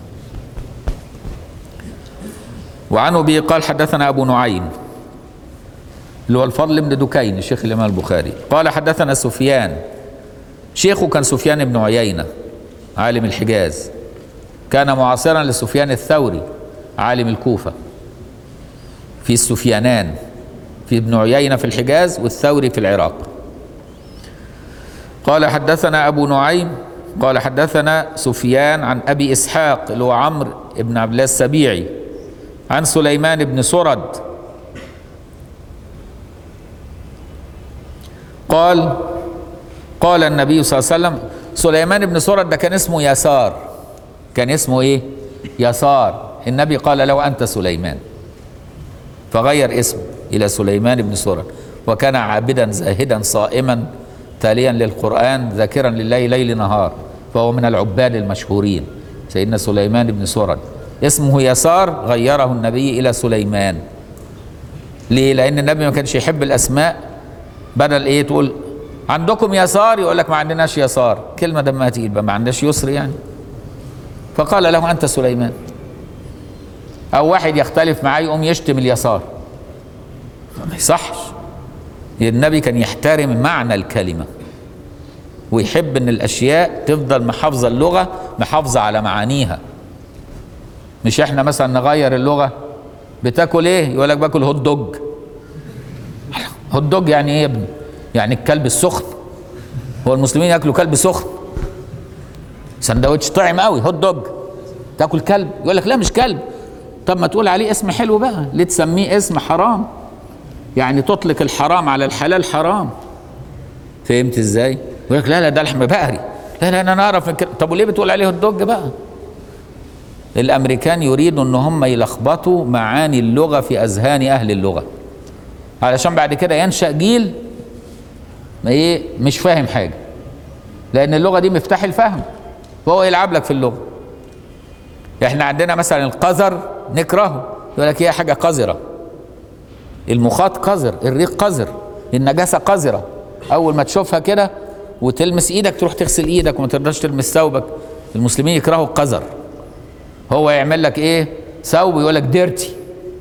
وعن ابي قال حدثنا ابو نعيم اللي هو الفضل بن دكين شيخ الامام البخاري قال حدثنا سفيان شيخه كان سفيان بن عيينه عالم الحجاز كان معاصرا لسفيان الثوري عالم الكوفه في السفيانان في ابن عيينه في الحجاز والثوري في العراق قال حدثنا ابو نعيم قال حدثنا سفيان عن ابي اسحاق اللي هو عمرو بن عبد الله السبيعي عن سليمان بن سرد قال قال النبي صلى الله عليه وسلم سليمان بن سرد ده كان اسمه يسار كان اسمه ايه يسار النبي قال له انت سليمان فغير اسمه الى سليمان بن سرد وكان عابدا زاهدا صائما تاليا للقران ذاكرا لله ليل نهار فهو من العباد المشهورين سيدنا سليمان بن سرد اسمه يسار غيره النبي الى سليمان ليه لان النبي ما كانش يحب الاسماء بدل ايه تقول عندكم يسار يقول لك ما عندناش يسار كلمه دمها تقيل بقى ما عندناش يسر يعني فقال له انت سليمان او واحد يختلف معاه يقوم يشتم اليسار ما يصحش النبي كان يحترم معنى الكلمه ويحب ان الاشياء تفضل محافظه اللغه محافظه على معانيها مش احنا مثلا نغير اللغه بتاكل ايه يقول لك باكل هوت دوج هوت دوج يعني ايه يا ابني يعني الكلب السخن هو المسلمين ياكلوا كلب سخن سندوتش طعم قوي هوت دوج تاكل كلب يقول لك لا مش كلب طب ما تقول عليه اسم حلو بقى ليه تسميه اسم حرام يعني تطلق الحرام على الحلال حرام فهمت ازاي يقول لك لا لا ده لحم بقري لا لا انا اعرف من كده طب وليه بتقول عليه هوت دوج بقى الامريكان يريدوا ان هم يلخبطوا معاني اللغه في اذهان اهل اللغه علشان بعد كده ينشا جيل ما ايه مش فاهم حاجه لان اللغه دي مفتاح الفهم فهو يلعب لك في اللغه احنا عندنا مثلا القذر نكرهه يقول لك هي حاجه قذره المخاط قذر الريق قذر النجاسه قذره اول ما تشوفها كده وتلمس ايدك تروح تغسل ايدك وما تقدرش تلمس ثوبك المسلمين يكرهوا القذر هو يعمل لك ايه ثوب يقول لك ديرتي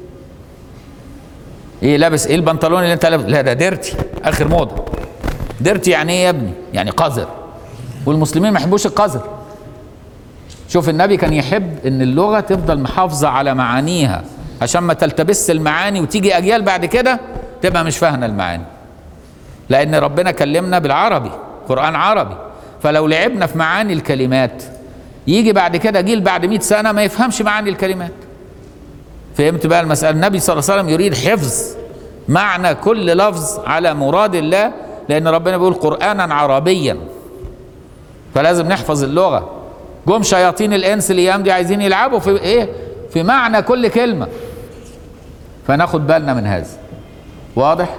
ايه لابس ايه البنطلون اللي انت لابس لا ده ديرتي اخر موضه ديرتي يعني ايه يا ابني يعني قذر والمسلمين ما يحبوش القذر شوف النبي كان يحب ان اللغه تفضل محافظه على معانيها عشان ما تلتبس المعاني وتيجي اجيال بعد كده تبقى مش فاهمه المعاني لان ربنا كلمنا بالعربي قران عربي فلو لعبنا في معاني الكلمات يجي بعد كده جيل بعد 100 سنه ما يفهمش معاني الكلمات فهمت بقى المساله النبي صلى الله عليه وسلم يريد حفظ معنى كل لفظ على مراد الله لان ربنا بيقول قرانا عربيا فلازم نحفظ اللغه جم شياطين الانس الايام دي عايزين يلعبوا في ايه في معنى كل كلمه فناخد بالنا من هذا واضح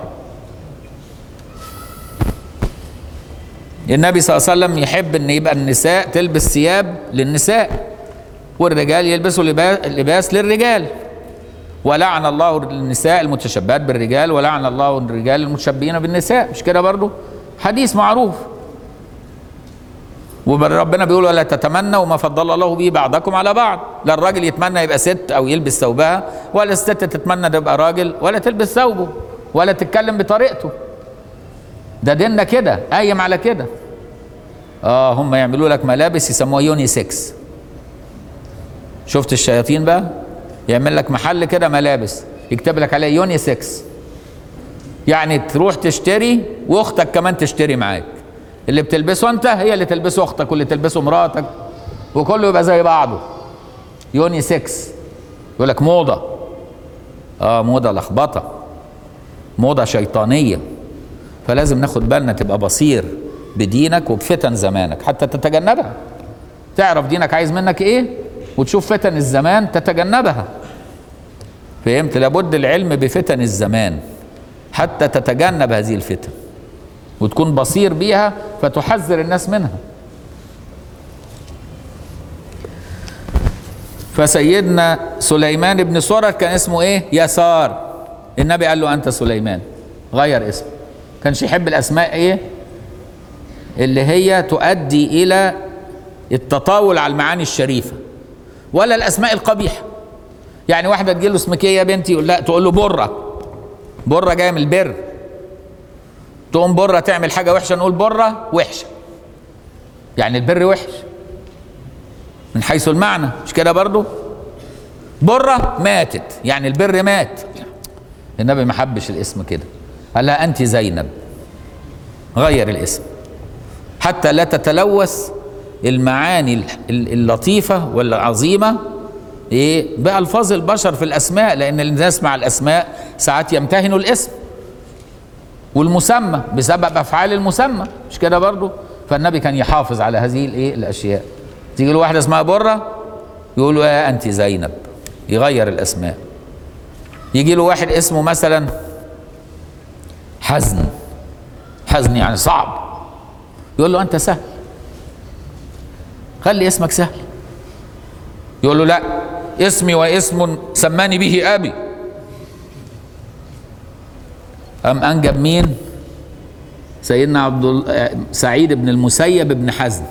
النبي صلى الله عليه وسلم يحب ان يبقى النساء تلبس ثياب للنساء والرجال يلبسوا لباس للرجال ولعن الله النساء المتشبهات بالرجال ولعن الله الرجال المتشبهين بالنساء مش كده برضو حديث معروف وربنا بيقول ولا تتمنوا ما فضل الله به بعضكم على بعض لا الراجل يتمنى يبقى ست او يلبس ثوبها ولا الست تتمنى تبقى راجل ولا تلبس ثوبه ولا تتكلم بطريقته ده ديننا كده قايم على كده اه هم يعملوا لك ملابس يسموها يوني 6 شفت الشياطين بقى يعمل لك محل كده ملابس يكتب لك عليه يوني 6 يعني تروح تشتري واختك كمان تشتري معاك اللي بتلبسه انت هي اللي تلبسه اختك واللي تلبسه مراتك وكله يبقى زي بعضه يوني 6 يقول لك موضه اه موضه لخبطه موضه شيطانيه فلازم ناخد بالنا تبقى بصير بدينك وبفتن زمانك حتى تتجنبها تعرف دينك عايز منك ايه وتشوف فتن الزمان تتجنبها فهمت لابد العلم بفتن الزمان حتى تتجنب هذه الفتن وتكون بصير بيها فتحذر الناس منها فسيدنا سليمان بن سرد كان اسمه ايه يسار النبي قال له انت سليمان غير اسمه كانش يحب الاسماء ايه اللي هي تؤدي الى التطاول على المعاني الشريفه ولا الاسماء القبيحه يعني واحده تجي له اسمك ايه يا بنتي يقول لا تقول له بره بره جايه من البر تقوم بره تعمل حاجه وحشه نقول بره وحشه يعني البر وحش من حيث المعنى مش كده برضو بره ماتت يعني البر مات النبي ما حبش الاسم كده قال لها انت زينب غير الاسم حتى لا تتلوث المعاني اللطيفة والعظيمة ايه بألفاظ البشر في الأسماء لأن الناس مع الأسماء ساعات يمتهنوا الاسم والمسمى بسبب أفعال المسمى مش كده برضو فالنبي كان يحافظ على هذه الايه الأشياء تيجي له واحدة اسمها برة يقول له يا أنت زينب يغير الأسماء يجي له واحد اسمه مثلا حزن حزن يعني صعب يقول له أنت سهل خلي اسمك سهل يقول له لا اسمي واسم سماني به ابي ام انجب مين سيدنا عبد سعيد بن المسيب بن حزن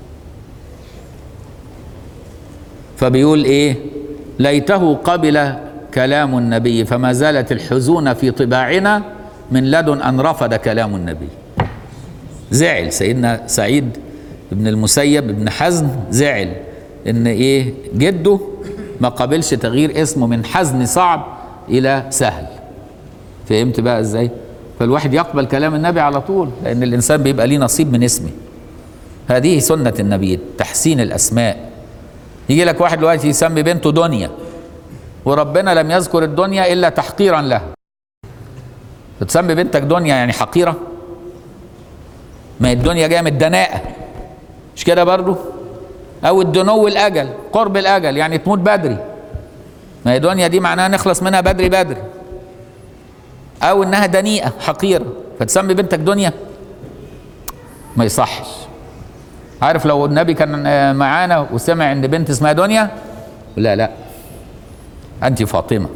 فبيقول ايه ليته قبل كلام النبي فما زالت الحزون في طباعنا من لدن ان رفض كلام النبي زعل سيدنا سعيد ابن المسيب ابن حزن زعل ان ايه جده ما قبلش تغيير اسمه من حزن صعب الى سهل فهمت بقى ازاي فالواحد يقبل كلام النبي على طول لان الانسان بيبقى ليه نصيب من اسمه هذه سنة النبي تحسين الاسماء يجي لك واحد دلوقتي يسمي بنته دنيا وربنا لم يذكر الدنيا الا تحقيرا لها بتسمي بنتك دنيا يعني حقيره ما هي الدنيا جايه من الدناءه مش كده برضو او الدنو الاجل قرب الاجل يعني تموت بدري ما هي دنيا دي معناها نخلص منها بدري بدري او انها دنيئه حقيره فتسمي بنتك دنيا ما يصحش عارف لو النبي كان معانا وسمع ان بنت اسمها دنيا لا لا انت فاطمه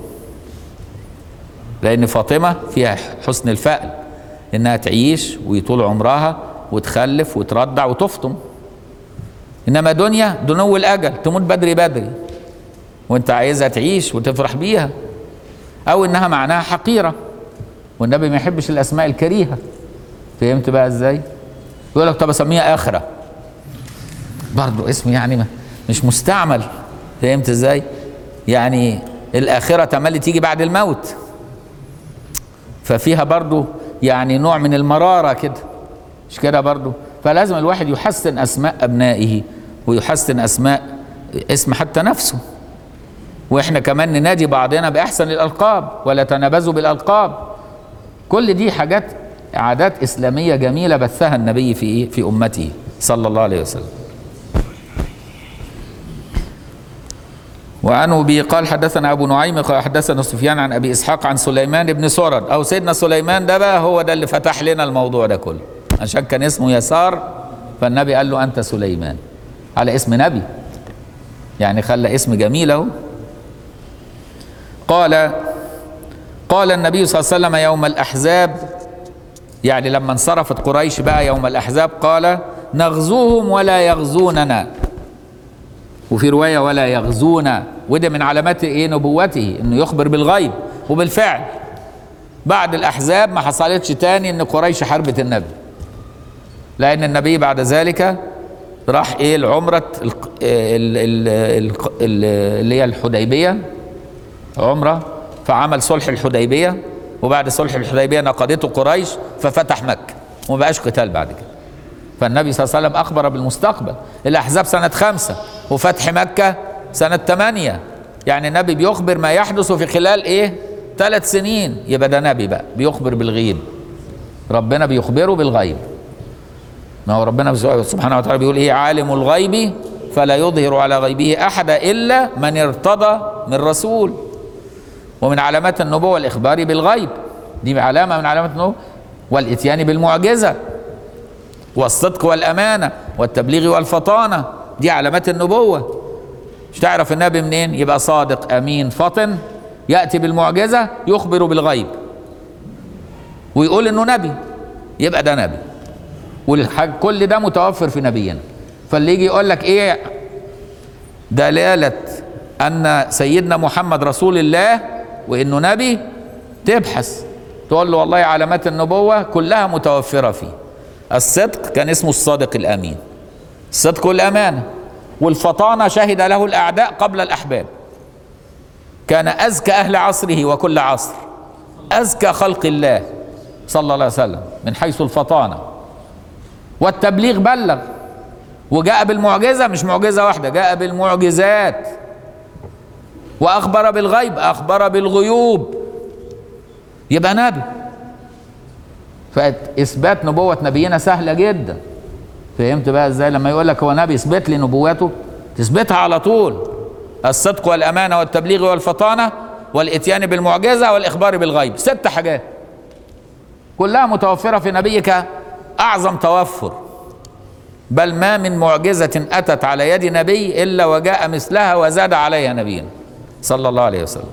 لان فاطمه فيها حسن الفأل انها تعيش ويطول عمرها وتخلف وترضع وتفطم انما دنيا دنو الاجل تموت بدري بدري وانت عايزها تعيش وتفرح بيها او انها معناها حقيره والنبي ما يحبش الاسماء الكريهه فهمت بقى ازاي يقول لك طب اسميها اخره برضه اسم يعني مش مستعمل فهمت ازاي يعني الاخره تملي تيجي بعد الموت ففيها برضه يعني نوع من المراره كده مش كده برضه فلازم الواحد يحسن اسماء ابنائه ويحسن اسماء اسم حتى نفسه واحنا كمان ننادي بعضنا باحسن الالقاب ولا تنابزوا بالالقاب كل دي حاجات عادات اسلاميه جميله بثها النبي في ايه في امته صلى الله عليه وسلم وعن ابي قال حدثنا ابو نعيم قال حدثنا سفيان عن ابي اسحاق عن سليمان بن سرد او سيدنا سليمان ده بقى هو ده اللي فتح لنا الموضوع ده كله عشان كان اسمه يسار فالنبي قال له انت سليمان على اسم نبي يعني خلى اسم جميل اهو قال قال النبي صلى الله عليه وسلم يوم الاحزاب يعني لما انصرفت قريش بقى يوم الاحزاب قال نغزوهم ولا يغزوننا وفي روايه ولا يغزونا وده من علامات ايه نبوته انه يخبر بالغيب وبالفعل بعد الاحزاب ما حصلتش تاني ان قريش حاربت النبي لان النبي بعد ذلك راح ايه العمره اللي هي الحديبيه عمره فعمل صلح الحديبيه وبعد صلح الحديبيه نقضته قريش ففتح مكه وما بقاش قتال بعد كده فالنبي صلى الله عليه وسلم اخبر بالمستقبل الاحزاب سنه خمسه وفتح مكه سنه ثمانيه يعني النبي بيخبر ما يحدث في خلال ايه ثلاث سنين يبقى ده نبي بقى بيخبر بالغيب ربنا بيخبره بالغيب ما هو ربنا سبحانه وتعالى بيقول ايه عالم الغيب فلا يظهر على غيبه احدا الا من ارتضى من رسول ومن علامات النبوه الاخبار بالغيب دي علامه من علامات النبوه والاتيان بالمعجزه والصدق والامانه والتبليغ والفطانه دي علامات النبوه مش تعرف النبي منين يبقى صادق امين فطن ياتي بالمعجزه يخبر بالغيب ويقول انه نبي يبقى ده نبي والحاج كل ده متوفر في نبينا فاللي يجي يقول لك ايه دلالة أن سيدنا محمد رسول الله وإنه نبي تبحث تقول له والله علامات النبوة كلها متوفرة فيه الصدق كان اسمه الصادق الأمين الصدق والأمانة والفطانة شهد له الأعداء قبل الأحباب كان أزكى أهل عصره وكل عصر أزكى خلق الله صلى الله عليه وسلم من حيث الفطانة والتبليغ بلغ وجاء بالمعجزة مش معجزة واحدة جاء بالمعجزات وأخبر بالغيب أخبر بالغيوب يبقى نبي فإثبات نبوة نبينا سهلة جدا فهمت بقى ازاي لما يقول لك هو نبي اثبت لي نبوته تثبتها على طول الصدق والأمانة والتبليغ والفطانة والإتيان بالمعجزة والإخبار بالغيب ست حاجات كلها متوفرة في نبيك أعظم توفر بل ما من معجزة أتت على يد نبي إلا وجاء مثلها وزاد عليها نبينا صلى الله عليه وسلم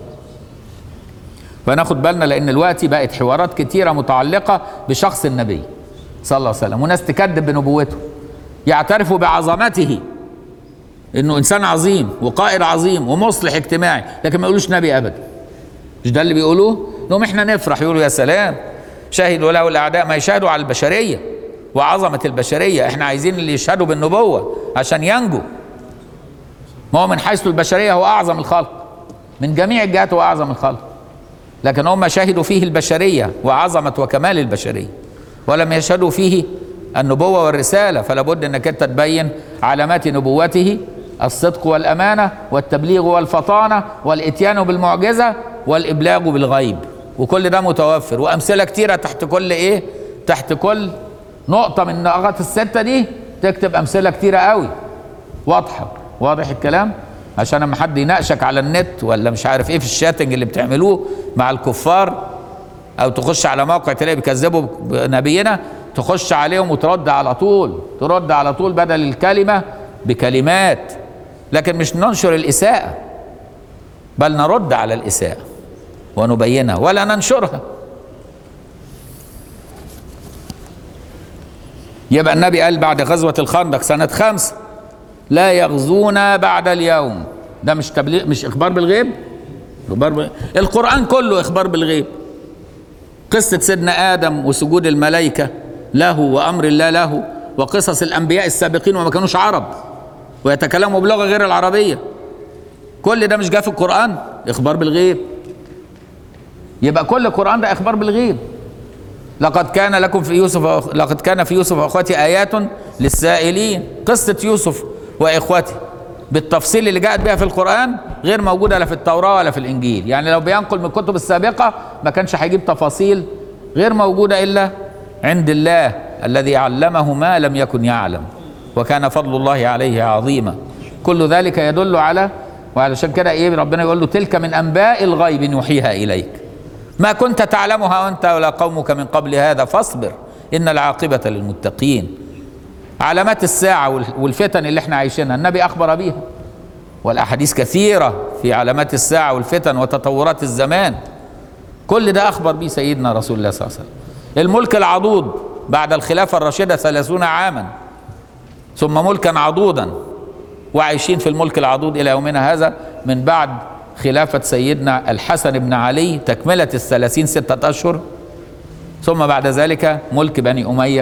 فناخد بالنا لأن الوقت بقت حوارات كتيرة متعلقة بشخص النبي صلى الله عليه وسلم وناس تكذب بنبوته يعترفوا بعظمته انه انسان عظيم وقائد عظيم ومصلح اجتماعي لكن ما يقولوش نبي ابدا مش ده اللي بيقولوه انهم احنا نفرح يقولوا يا سلام شهدوا له الاعداء ما يشهدوا على البشريه وعظمه البشريه احنا عايزين اللي يشهدوا بالنبوه عشان ينجوا ما هو من حيث البشريه هو اعظم الخلق من جميع الجهات هو اعظم الخلق لكن هم شهدوا فيه البشريه وعظمه وكمال البشريه ولم يشهدوا فيه النبوة والرسالة فلا بد انك انت تبين علامات نبوته الصدق والأمانة والتبليغ والفطانة والإتيان بالمعجزة والإبلاغ بالغيب وكل ده متوفر وأمثلة كتيرة تحت كل إيه تحت كل نقطة من النقاط الستة دي تكتب أمثلة كتيرة قوي واضحة واضح الكلام عشان لما حد يناقشك على النت ولا مش عارف ايه في الشاتنج اللي بتعملوه مع الكفار او تخش على موقع تلاقي بيكذبوا نبينا تخش عليهم وترد على طول ترد على طول بدل الكلمة بكلمات لكن مش ننشر الإساءة بل نرد على الإساءة ونبينها ولا ننشرها يبقى النبي قال بعد غزوة الخندق سنة خمسة لا يغزونا بعد اليوم ده مش تبليغ مش إخبار بالغيب إخبار بالغيب. القرآن كله إخبار بالغيب قصة سيدنا آدم وسجود الملائكة له وأمر الله له وقصص الأنبياء السابقين وما كانوش عرب ويتكلموا بلغة غير العربية كل ده مش جاء في القرآن إخبار بالغيب يبقى كل القرآن ده إخبار بالغيب لقد كان لكم في يوسف لقد كان في يوسف واخوته آيات للسائلين قصة يوسف وإخوته بالتفصيل اللي جاءت بها في القرآن غير موجودة لا في التوراة ولا في الإنجيل يعني لو بينقل من الكتب السابقة ما كانش هيجيب تفاصيل غير موجودة إلا عند الله الذي علمه ما لم يكن يعلم وكان فضل الله عليه عظيما كل ذلك يدل على وعلشان كده ايه ربنا يقول له تلك من انباء الغيب نوحيها اليك ما كنت تعلمها انت ولا قومك من قبل هذا فاصبر ان العاقبه للمتقين علامات الساعه والفتن اللي احنا عايشينها النبي اخبر بيها والاحاديث كثيره في علامات الساعه والفتن وتطورات الزمان كل ده اخبر به سيدنا رسول الله صلى الله عليه وسلم الملك العضوض بعد الخلافة الراشدة ثلاثون عاما ثم ملكا عضوضا وعايشين في الملك العضوض إلى يومنا هذا من بعد خلافة سيدنا الحسن بن علي تكملة الثلاثين ستة أشهر ثم بعد ذلك ملك بني أمية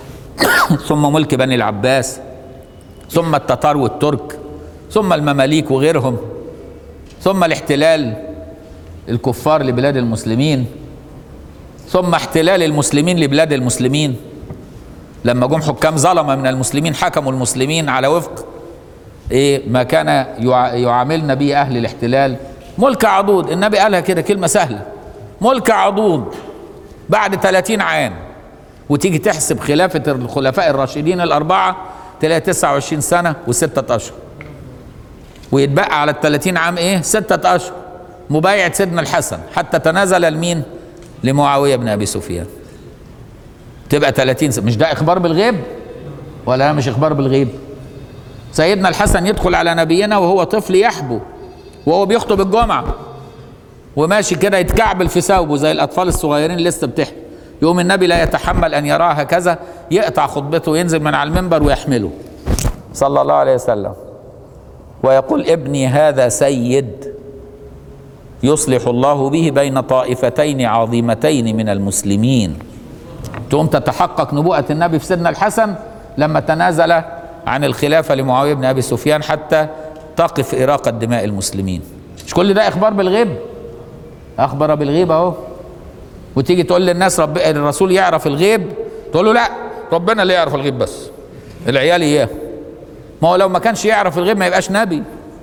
ثم ملك بني العباس ثم التتار والترك ثم المماليك وغيرهم ثم الاحتلال الكفار لبلاد المسلمين ثم احتلال المسلمين لبلاد المسلمين لما جم حكام ظلمه من المسلمين حكموا المسلمين على وفق ايه ما كان يعاملنا به اهل الاحتلال ملك عضوض النبي قالها كده كلمه سهله ملك عضوض بعد 30 عام وتيجي تحسب خلافه الخلفاء الراشدين الاربعه تلاقي 29 سنه وستة اشهر ويتبقى على ال 30 عام ايه؟ ستة اشهر مبايعة سيدنا الحسن حتى تنازل لمين؟ لمعاويه بن ابي سفيان تبقى 30 سنة. مش ده اخبار بالغيب ولا مش اخبار بالغيب سيدنا الحسن يدخل على نبينا وهو طفل يحبو وهو بيخطب الجمعه وماشي كده يتكعبل في ثوبه زي الاطفال الصغيرين لسه بتحبي يقوم النبي لا يتحمل ان يراه هكذا يقطع خطبته وينزل من على المنبر ويحمله صلى الله عليه وسلم ويقول ابني هذا سيد يصلح الله به بين طائفتين عظيمتين من المسلمين تقوم تتحقق نبوءة النبي في سيدنا الحسن لما تنازل عن الخلافة لمعاوية بن أبي سفيان حتى تقف إراقة دماء المسلمين مش كل ده إخبار بالغيب أخبر بالغيب أهو وتيجي تقول للناس رب الرسول يعرف الغيب تقول له لا ربنا اللي يعرف الغيب بس العيال إياه ما هو لو ما كانش يعرف الغيب ما يبقاش نبي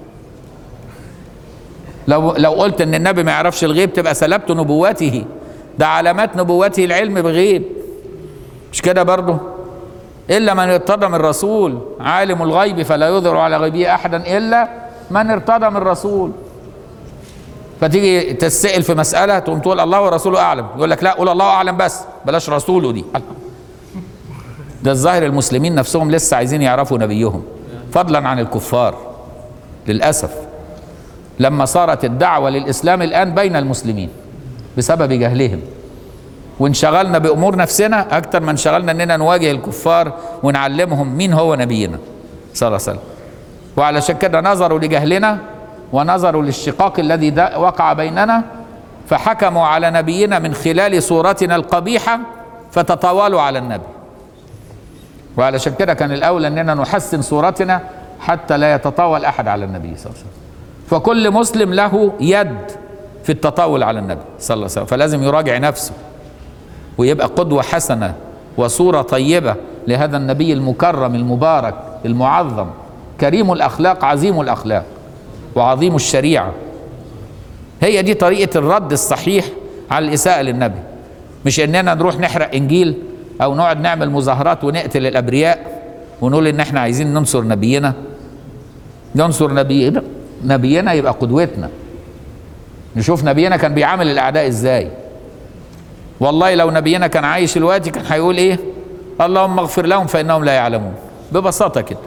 لو لو قلت ان النبي ما يعرفش الغيب تبقى سلبت نبوته ده علامات نبوته العلم بغيب مش كده برضه الا من ارتضى من الرسول عالم الغيب فلا يظهر على غيبه احدا الا من ارتضى من الرسول فتيجي تسأل في مسألة تقوم تقول الله ورسوله أعلم يقول لك لا قول الله أعلم بس بلاش رسوله دي ده الظاهر المسلمين نفسهم لسه عايزين يعرفوا نبيهم فضلا عن الكفار للأسف لما صارت الدعوة للإسلام الآن بين المسلمين بسبب جهلهم وانشغلنا بأمور نفسنا أكثر ما انشغلنا أننا نواجه الكفار ونعلمهم مين هو نبينا صلى الله عليه وسلم وعلشان كده نظروا لجهلنا ونظروا للشقاق الذي وقع بيننا فحكموا على نبينا من خلال صورتنا القبيحة فتطاولوا على النبي وعلشان كده كان الأولى أننا نحسن صورتنا حتى لا يتطاول أحد على النبي صلى الله عليه وسلم فكل مسلم له يد في التطاول على النبي صلى الله عليه وسلم فلازم يراجع نفسه ويبقى قدوة حسنة وصورة طيبة لهذا النبي المكرم المبارك المعظم كريم الأخلاق عظيم الأخلاق وعظيم الشريعة هي دي طريقة الرد الصحيح على الإساءة للنبي مش إننا نروح نحرق إنجيل أو نقعد نعمل مظاهرات ونقتل الأبرياء ونقول إن إحنا عايزين ننصر نبينا ننصر نبينا نبينا يبقى قدوتنا نشوف نبينا كان بيعامل الأعداء إزاي والله لو نبينا كان عايش دلوقتي كان هيقول إيه اللهم اغفر لهم فإنهم لا يعلمون ببساطة كده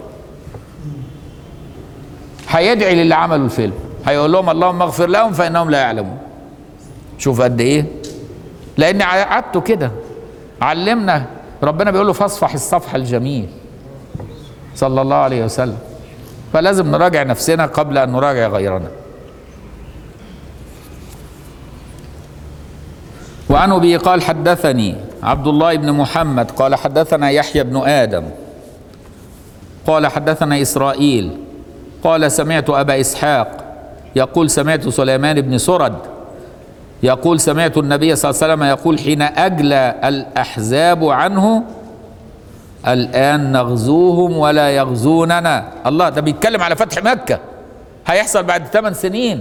هيدعي للي عملوا الفيلم هيقول لهم اللهم اغفر لهم فانهم لا يعلمون شوف قد ايه لان عادته كده علمنا ربنا بيقول له فاصفح الصفح الجميل صلى الله عليه وسلم فلازم نراجع نفسنا قبل ان نراجع غيرنا وعن ابي قال حدثني عبد الله بن محمد قال حدثنا يحيى بن ادم قال حدثنا اسرائيل قال سمعت ابا اسحاق يقول سمعت سليمان بن سرد يقول سمعت النبي صلى الله عليه وسلم يقول حين اجلى الاحزاب عنه الان نغزوهم ولا يغزوننا الله ده بيتكلم على فتح مكه هيحصل بعد ثمان سنين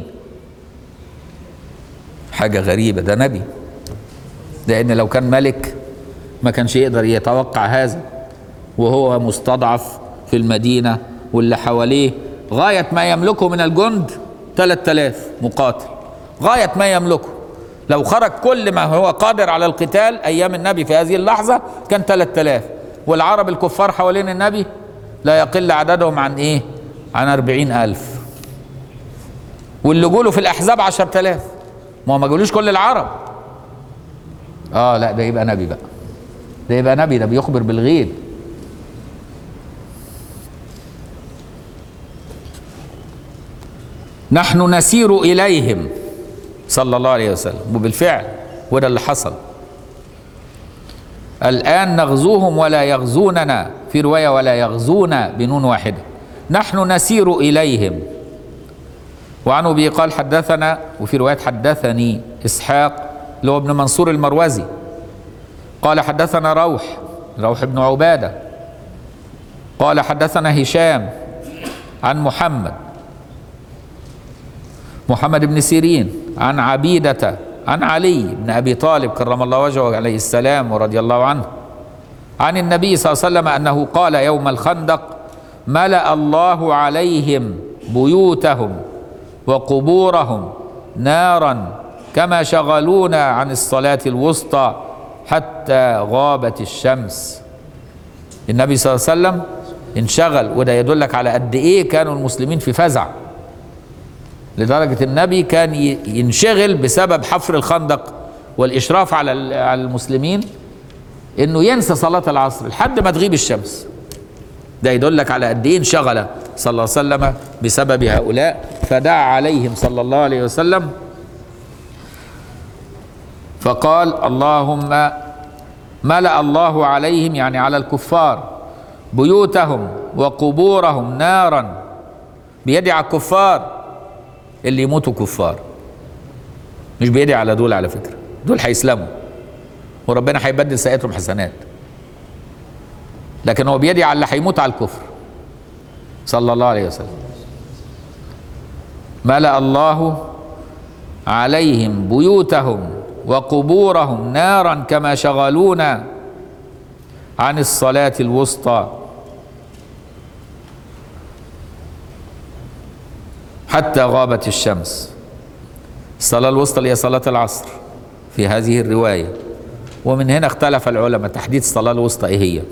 حاجه غريبه ده نبي لان لو كان ملك ما كانش يقدر يتوقع هذا وهو مستضعف في المدينه واللي حواليه غاية ما يملكه من الجند 3000 مقاتل غاية ما يملكه لو خرج كل ما هو قادر على القتال أيام النبي في هذه اللحظة كان 3000 والعرب الكفار حوالين النبي لا يقل عددهم عن إيه عن 40000 واللي جوله في الأحزاب 10000 ما هو ما جولوش كل العرب اه لا ده يبقى نبي بقى ده يبقى نبي ده بيخبر بالغيب نحن نسير اليهم صلى الله عليه وسلم وبالفعل وده اللي حصل الان نغزوهم ولا يغزوننا في روايه ولا يغزونا بنون واحده نحن نسير اليهم وعن ابي قال حدثنا وفي روايه حدثني اسحاق اللي هو ابن منصور المروزي قال حدثنا روح روح بن عباده قال حدثنا هشام عن محمد محمد بن سيرين عن عبيدة عن علي بن أبي طالب كرم الله وجهه عليه السلام ورضي الله عنه عن النبي صلى الله عليه وسلم أنه قال يوم الخندق ملأ الله عليهم بيوتهم وقبورهم نارا كما شغلونا عن الصلاة الوسطى حتى غابت الشمس النبي صلى الله عليه وسلم انشغل وده يدلك على قد ايه كانوا المسلمين في فزع لدرجة النبي كان ينشغل بسبب حفر الخندق والاشراف على ال- على المسلمين انه ينسى صلاه العصر لحد ما تغيب الشمس ده يدلك على قد ايه انشغل صلى الله عليه وسلم بسبب هؤلاء فدعا عليهم صلى الله عليه وسلم فقال اللهم ملأ الله عليهم يعني على الكفار بيوتهم وقبورهم نارا بيدعي على الكفار اللي يموتوا كفار مش بيدعي على دول على فكرة دول هيسلموا وربنا هيبدل سيئاتهم حسنات لكن هو بيدعي على اللي هيموت على الكفر صلى الله عليه وسلم ملأ الله عليهم بيوتهم وقبورهم نارا كما شغلونا عن الصلاة الوسطى حتى غابت الشمس الصلاة الوسطى اللي هي صلاة العصر في هذه الرواية ومن هنا اختلف العلماء تحديد الصلاة الوسطى ايه هي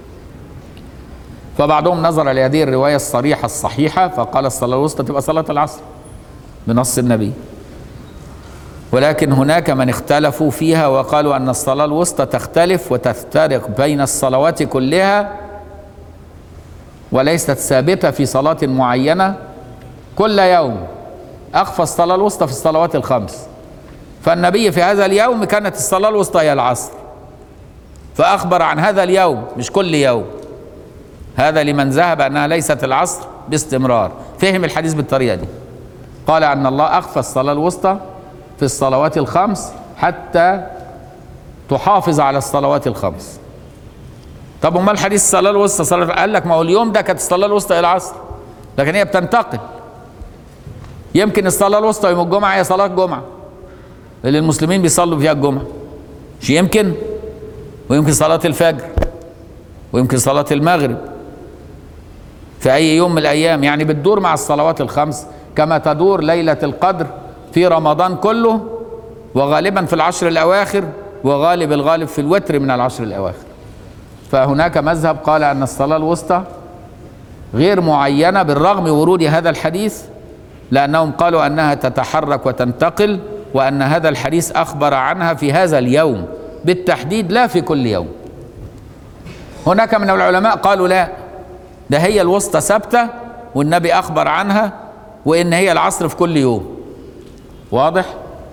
فبعضهم نظر لهذه الرواية الصريحة الصحيحة فقال الصلاة الوسطى تبقى صلاة العصر بنص النبي ولكن هناك من اختلفوا فيها وقالوا ان الصلاه الوسطى تختلف وتفترق بين الصلوات كلها وليست ثابته في صلاه معينه كل يوم اخفى الصلاه الوسطى في الصلوات الخمس فالنبي في هذا اليوم كانت الصلاه الوسطى هي العصر فاخبر عن هذا اليوم مش كل يوم هذا لمن ذهب انها ليست العصر باستمرار فهم الحديث بالطريقه دي قال ان الله اخفى الصلاه الوسطى في الصلوات الخمس حتى تحافظ على الصلوات الخمس طب امال حديث الصلاه الوسطى صلاه قال لك ما هو اليوم ده كانت الصلاه الوسطى الى العصر لكن هي بتنتقل يمكن الصلاه الوسطى يوم الجمعه هي صلاه جمعه اللي المسلمين بيصلوا فيها الجمعه مش يمكن ويمكن صلاه الفجر ويمكن صلاه المغرب في اي يوم من الايام يعني بتدور مع الصلوات الخمس كما تدور ليله القدر في رمضان كله وغالبا في العشر الاواخر وغالب الغالب في الوتر من العشر الاواخر فهناك مذهب قال ان الصلاه الوسطى غير معينه بالرغم ورود هذا الحديث لانهم قالوا انها تتحرك وتنتقل وان هذا الحديث اخبر عنها في هذا اليوم بالتحديد لا في كل يوم هناك من العلماء قالوا لا ده هي الوسطى ثابته والنبي اخبر عنها وان هي العصر في كل يوم واضح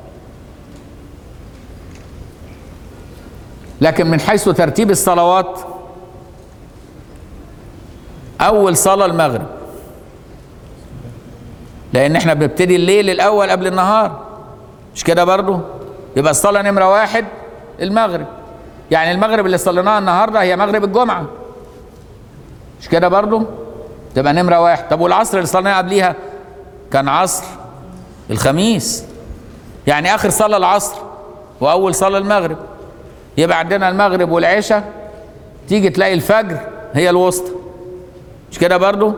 لكن من حيث ترتيب الصلوات اول صلاه المغرب لان احنا بنبتدي الليل الاول قبل النهار مش كده برضو يبقى الصلاه نمره واحد المغرب يعني المغرب اللي صليناها النهارده هي مغرب الجمعه مش كده برضو تبقى نمره واحد طب والعصر اللي صليناه قبليها كان عصر الخميس يعني اخر صلاه العصر واول صلاه المغرب يبقى عندنا المغرب والعشاء تيجي تلاقي الفجر هي الوسطى مش كده برضو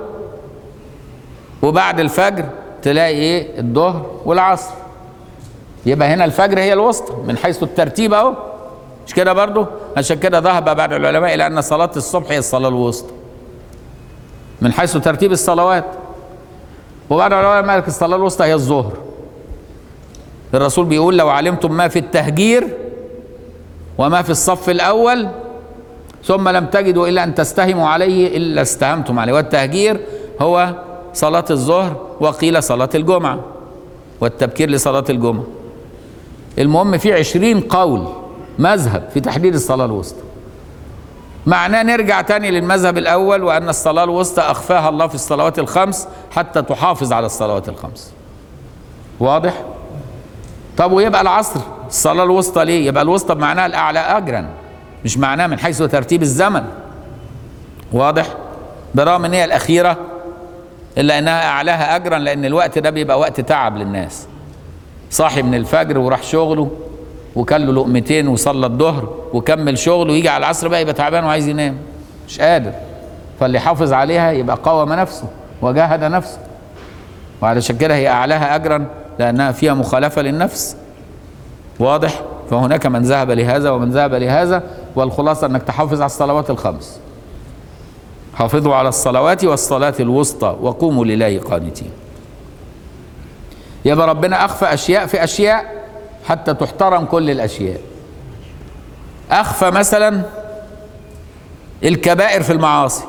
وبعد الفجر تلاقي ايه الظهر والعصر يبقى هنا الفجر هي الوسطى من حيث الترتيب اهو مش كده برضو عشان كده ذهب بعض العلماء الى ان صلاه الصبح هي الصلاه الوسطى من حيث ترتيب الصلوات وبعض العلماء قال الصلاه الوسطى هي الظهر الرسول بيقول لو علمتم ما في التهجير وما في الصف الاول ثم لم تجدوا الا ان تستهموا عليه الا استهمتم عليه والتهجير هو صلاه الظهر وقيل صلاه الجمعه والتبكير لصلاه الجمعه المهم في عشرين قول مذهب في تحديد الصلاه الوسطى معناه نرجع تاني للمذهب الاول وان الصلاه الوسطى اخفاها الله في الصلوات الخمس حتى تحافظ على الصلوات الخمس واضح طب ويبقى العصر الصلاه الوسطى ليه يبقى الوسطى بمعناها الاعلى اجرا مش معناه من حيث ترتيب الزمن واضح برغم ان هي الاخيره الا انها اعلاها اجرا لان الوقت ده بيبقى وقت تعب للناس صاحي من الفجر وراح شغله وكل له لقمتين وصلى الظهر وكمل شغله ويجي على العصر بقى يبقى تعبان وعايز ينام مش قادر فاللي حافظ عليها يبقى قاوم نفسه وجاهد نفسه وعلشان كده هي اعلاها اجرا لانها فيها مخالفه للنفس واضح فهناك من ذهب لهذا ومن ذهب لهذا والخلاصه انك تحافظ على الصلوات الخمس حافظوا على الصلوات والصلاه الوسطى وقوموا لله قانتين يبقى ربنا اخفى اشياء في اشياء حتى تحترم كل الاشياء اخفى مثلا الكبائر في المعاصي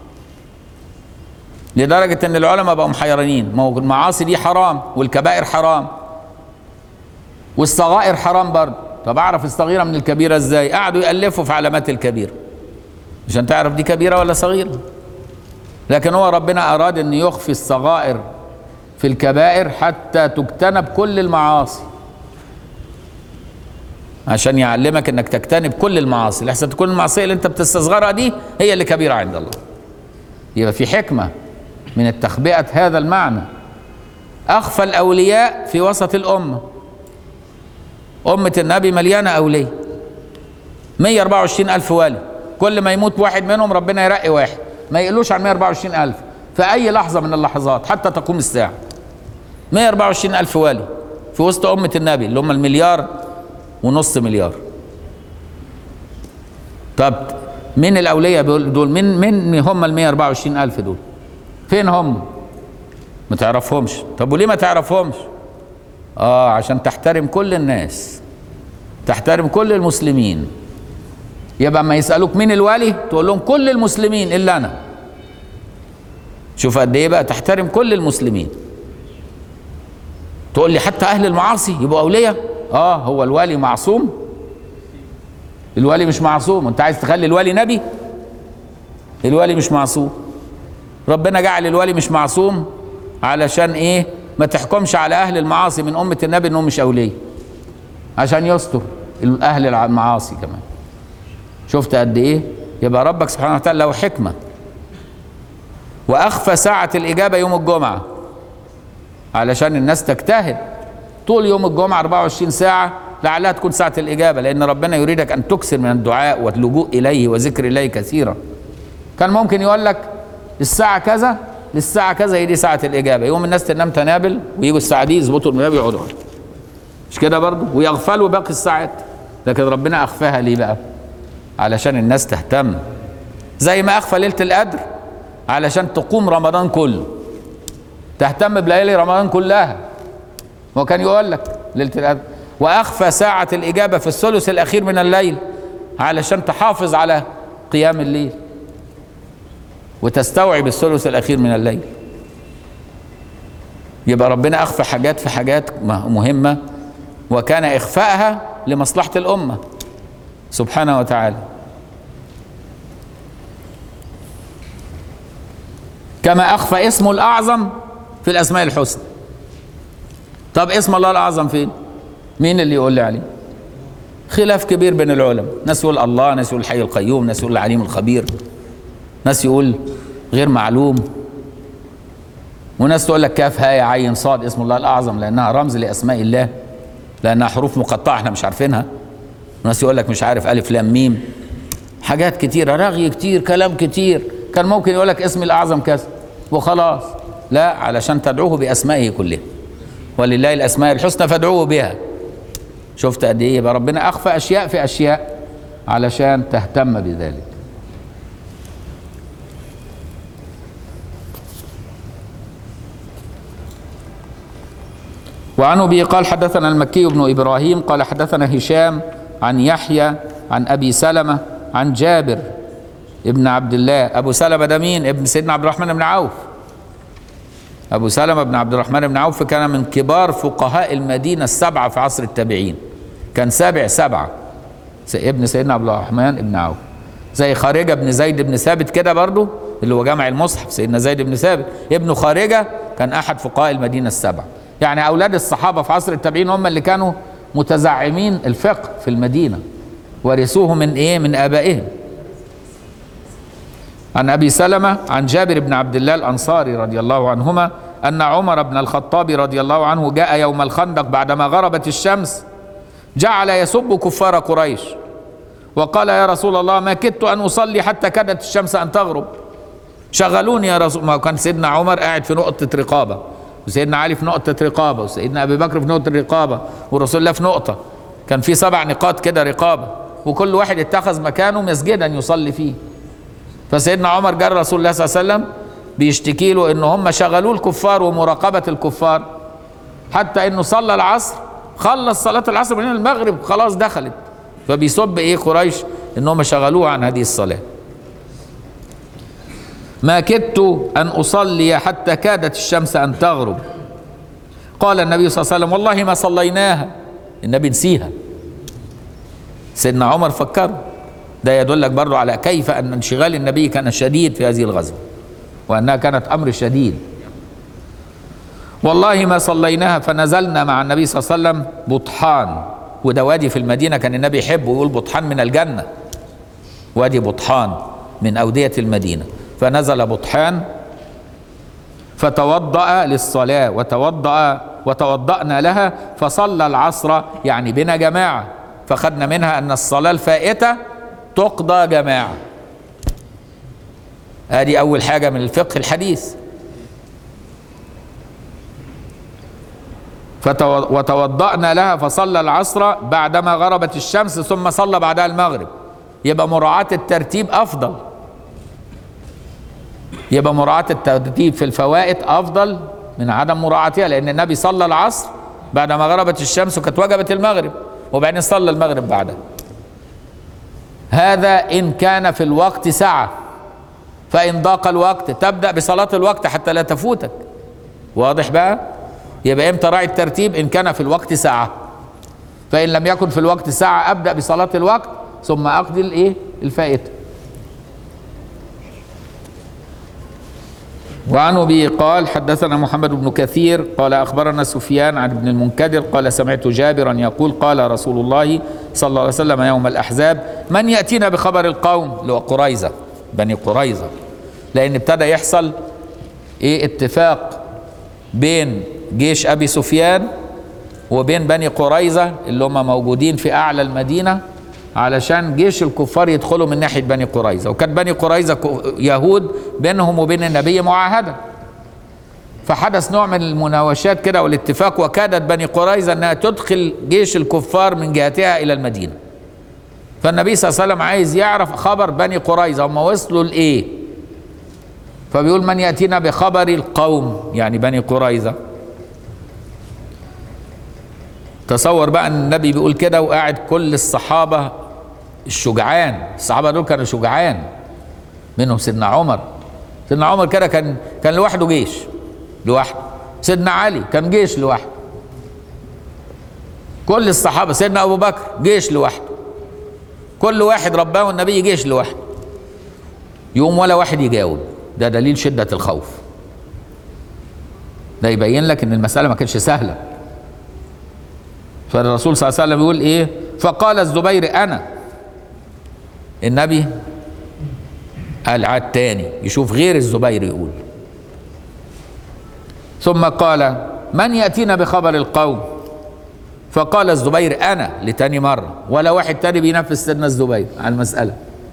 لدرجة ان العلماء بقوا محيرانين ما هو المعاصي دي حرام والكبائر حرام والصغائر حرام برضه طب اعرف الصغيرة من الكبيرة ازاي قعدوا يألفوا في علامات الكبيرة عشان تعرف دي كبيرة ولا صغيرة لكن هو ربنا اراد ان يخفي الصغائر في الكبائر حتى تجتنب كل المعاصي عشان يعلمك انك تجتنب كل المعاصي لحسن تكون المعصيه اللي انت بتستصغرها دي هي اللي كبيره عند الله يبقى في حكمه من التخبئه هذا المعنى اخفى الاولياء في وسط الامه امه النبي مليانه اولياء 124 الف والي كل ما يموت واحد منهم ربنا يرقي واحد ما يقلوش عن 124 الف في اي لحظه من اللحظات حتى تقوم الساعه 124 الف والي في وسط امه النبي اللي هم المليار ونص مليار طب مين الاولياء دول مين مين هم ال 124 الف دول فين هم ما تعرفهمش طب وليه ما تعرفهمش اه عشان تحترم كل الناس تحترم كل المسلمين يبقى ما يسالوك مين الولي تقول لهم كل المسلمين الا انا شوف قد ايه بقى تحترم كل المسلمين تقول لي حتى اهل المعاصي يبقوا اولياء اه هو الولي معصوم الولي مش معصوم انت عايز تخلي الولي نبي الولي مش معصوم ربنا جعل الولي مش معصوم علشان ايه ما تحكمش على اهل المعاصي من امه النبي انهم مش اولياء عشان يستر اهل المعاصي كمان شفت قد ايه يبقى ربك سبحانه وتعالى له حكمه واخفى ساعه الاجابه يوم الجمعه علشان الناس تجتهد طول يوم الجمعة 24 ساعة لعلها تكون ساعة الإجابة لأن ربنا يريدك أن تكثر من الدعاء واللجوء إليه وذكر الله كثيرا كان ممكن يقول لك الساعة كذا للساعة كذا هي دي ساعة الإجابة يوم الناس تنام تنابل ويجوا الساعة دي يظبطوا المناب يقعدوا مش كده برضه ويغفلوا باقي الساعات لكن ربنا أخفاها ليه بقى علشان الناس تهتم زي ما أخفى ليلة القدر علشان تقوم رمضان كله تهتم بليالي رمضان كلها هو كان يقول لك ليله القدر واخفى ساعه الاجابه في الثلث الاخير من الليل علشان تحافظ على قيام الليل وتستوعب الثلث الاخير من الليل يبقى ربنا اخفى حاجات في حاجات مهمه وكان اخفائها لمصلحه الامه سبحانه وتعالى كما اخفى اسمه الاعظم في الاسماء الحسنى طب اسم الله الاعظم فين مين اللي يقول لي عليه خلاف كبير بين العلماء ناس يقول الله ناس يقول الحي القيوم ناس يقول العليم الخبير ناس يقول غير معلوم وناس تقول لك كاف هاء عين صاد اسم الله الاعظم لانها رمز لاسماء الله لانها حروف مقطعه احنا مش عارفينها وناس يقول لك مش عارف الف لام ميم حاجات كتيره رغي كتير كلام كتير كان ممكن يقول لك اسم الاعظم كذا وخلاص لا علشان تدعوه باسمائه كلها ولله الاسماء الحسنى فادعوه بها شفت قد ايه يبقى ربنا اخفى اشياء في اشياء علشان تهتم بذلك وعن ابي قال حدثنا المكي بن ابراهيم قال حدثنا هشام عن يحيى عن ابي سلمه عن جابر ابن عبد الله ابو سلمه ده مين ابن سيدنا عبد الرحمن بن عوف ابو سلمه بن عبد الرحمن بن عوف كان من كبار فقهاء المدينه السبعه في عصر التابعين كان سابع سبعه ابن سيدنا عبد الرحمن بن عوف زي خارجه بن زيد بن ثابت كده برضه اللي هو جامع المصحف سيدنا زيد بن ثابت ابن خارجه كان احد فقهاء المدينه السبعه يعني اولاد الصحابه في عصر التابعين هم اللي كانوا متزعمين الفقه في المدينه ورثوه من ايه من ابائهم عن ابي سلمه عن جابر بن عبد الله الانصاري رضي الله عنهما ان عمر بن الخطاب رضي الله عنه جاء يوم الخندق بعدما غربت الشمس جعل يسب كفار قريش وقال يا رسول الله ما كدت ان اصلي حتى كادت الشمس ان تغرب شغلوني يا رسول ما كان سيدنا عمر قاعد في نقطه رقابه وسيدنا علي في نقطه رقابه وسيدنا ابي بكر في نقطه رقابه ورسول الله في نقطه كان في سبع نقاط كده رقابه وكل واحد اتخذ مكانه مسجدا يصلي فيه فسيدنا عمر جاء رسول الله صلى الله عليه وسلم بيشتكي له ان هم شغلوه الكفار ومراقبه الكفار حتى انه صلى العصر خلص صلاة العصر من المغرب خلاص دخلت فبيصب ايه قريش انهم شغلوه عن هذه الصلاة ما كدت ان اصلي حتى كادت الشمس ان تغرب قال النبي صلى الله عليه وسلم والله ما صليناها النبي نسيها سيدنا عمر فكره ده يدلك برضه على كيف ان انشغال النبي كان شديد في هذه الغزوه وانها كانت امر شديد والله ما صليناها فنزلنا مع النبي صلى الله عليه وسلم بطحان وده وادي في المدينه كان النبي يحبه ويقول بطحان من الجنه وادي بطحان من اوديه المدينه فنزل بطحان فتوضأ للصلاة وتوضأ وتوضأنا لها فصلى العصر يعني بنا جماعة فخدنا منها أن الصلاة الفائتة تقضى جماعة هذه أول حاجة من الفقه الحديث فتو... وتوضأنا لها فصلى العصر بعدما غربت الشمس ثم صلى بعدها المغرب يبقى مراعاة الترتيب أفضل يبقى مراعاة الترتيب في الفوائد أفضل من عدم مراعاتها لأن النبي صلى العصر بعدما غربت الشمس وكانت وجبت المغرب وبعدين صلى المغرب بعدها هذا إن كان في الوقت سعة فإن ضاق الوقت تبدأ بصلاة الوقت حتى لا تفوتك واضح بقى يبقى امتى راعي الترتيب إن كان في الوقت ساعة فإن لم يكن في الوقت ساعة أبدأ بصلاة الوقت ثم أقضي الإيه الفائتة وعن ابي قال حدثنا محمد بن كثير قال اخبرنا سفيان عن ابن المنكدر قال سمعت جابرا يقول قال رسول الله صلى الله عليه وسلم يوم الاحزاب من ياتينا بخبر القوم اللي هو قريظه بني قريظه لان ابتدى يحصل ايه اتفاق بين جيش ابي سفيان وبين بني قريظه اللي هم موجودين في اعلى المدينه علشان جيش الكفار يدخلوا من ناحيه بني قريظه وكانت بني قريظه يهود بينهم وبين النبي معاهده فحدث نوع من المناوشات كده والاتفاق وكادت بني قريظه انها تدخل جيش الكفار من جهتها الى المدينه فالنبي صلى الله عليه وسلم عايز يعرف خبر بني قريظه هم وصلوا لايه فبيقول من ياتينا بخبر القوم يعني بني قريظه تصور بقى ان النبي بيقول كده وقاعد كل الصحابه الشجعان الصحابه دول كانوا شجعان منهم سيدنا عمر سيدنا عمر كده كان كان لوحده جيش لوحده سيدنا علي كان جيش لوحده كل الصحابه سيدنا ابو بكر جيش لوحده كل واحد رباه النبي جيش لوحده يقوم ولا واحد يجاوب ده دليل شده الخوف ده يبين لك ان المساله ما كانتش سهله فالرسول صلى الله عليه وسلم يقول ايه فقال الزبير انا النبي قال عاد تاني يشوف غير الزبير يقول ثم قال من ياتينا بخبر القوم فقال الزبير انا لتاني مره ولا واحد تاني بينفذ سيدنا الزبير على المساله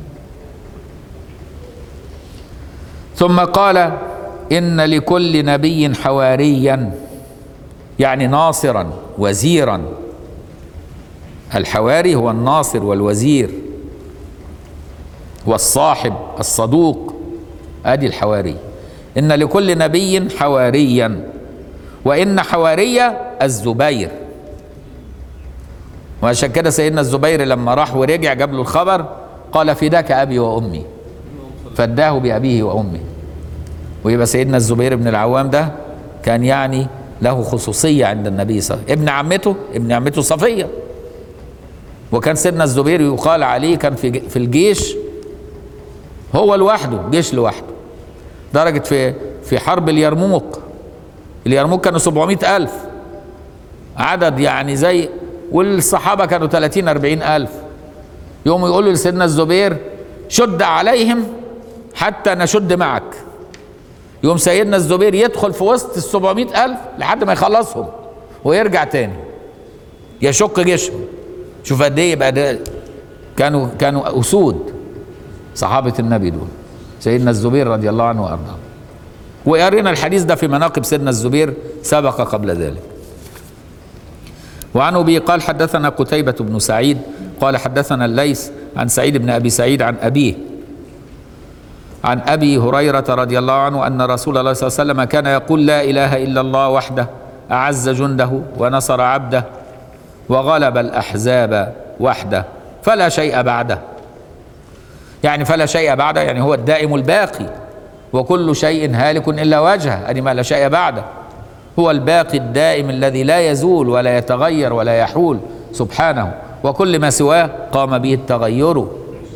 ثم قال ان لكل نبي حواريا يعني ناصرا وزيرا الحواري هو الناصر والوزير والصاحب الصدوق ادي الحواري ان لكل نبي حواريا وان حواري الزبير وعشان كده سيدنا الزبير لما راح ورجع جاب له الخبر قال فداك ابي وامي فداه بابيه وامه ويبقى سيدنا الزبير بن العوام ده كان يعني له خصوصية عند النبي صلى الله عليه وسلم ابن عمته ابن عمته صفية وكان سيدنا الزبير يقال عليه كان في في الجيش هو لوحده جيش لوحده درجة في في حرب اليرموك اليرموك كانوا 700 ألف عدد يعني زي والصحابة كانوا 30 40 ألف يوم يقولوا لسيدنا الزبير شد عليهم حتى نشد معك يوم سيدنا الزبير يدخل في وسط ال 700 ألف لحد ما يخلصهم ويرجع تاني يشق جيشهم شوف قد ايه يبقى ده كانوا كانوا اسود صحابه النبي دول سيدنا الزبير رضي الله عنه وارضاه وقرينا الحديث ده في مناقب سيدنا الزبير سبق قبل ذلك وعن ابي قال حدثنا قتيبة بن سعيد قال حدثنا الليث عن سعيد بن ابي سعيد عن ابيه عن ابي هريره رضي الله عنه ان رسول الله صلى الله عليه وسلم كان يقول لا اله الا الله وحده اعز جنده ونصر عبده وغلب الأحزاب وحده فلا شيء بعده يعني فلا شيء بعده يعني هو الدائم الباقي وكل شيء هالك إلا وجهه أدي ما لا شيء بعده هو الباقي الدائم الذي لا يزول ولا يتغير ولا يحول سبحانه وكل ما سواه قام به التغير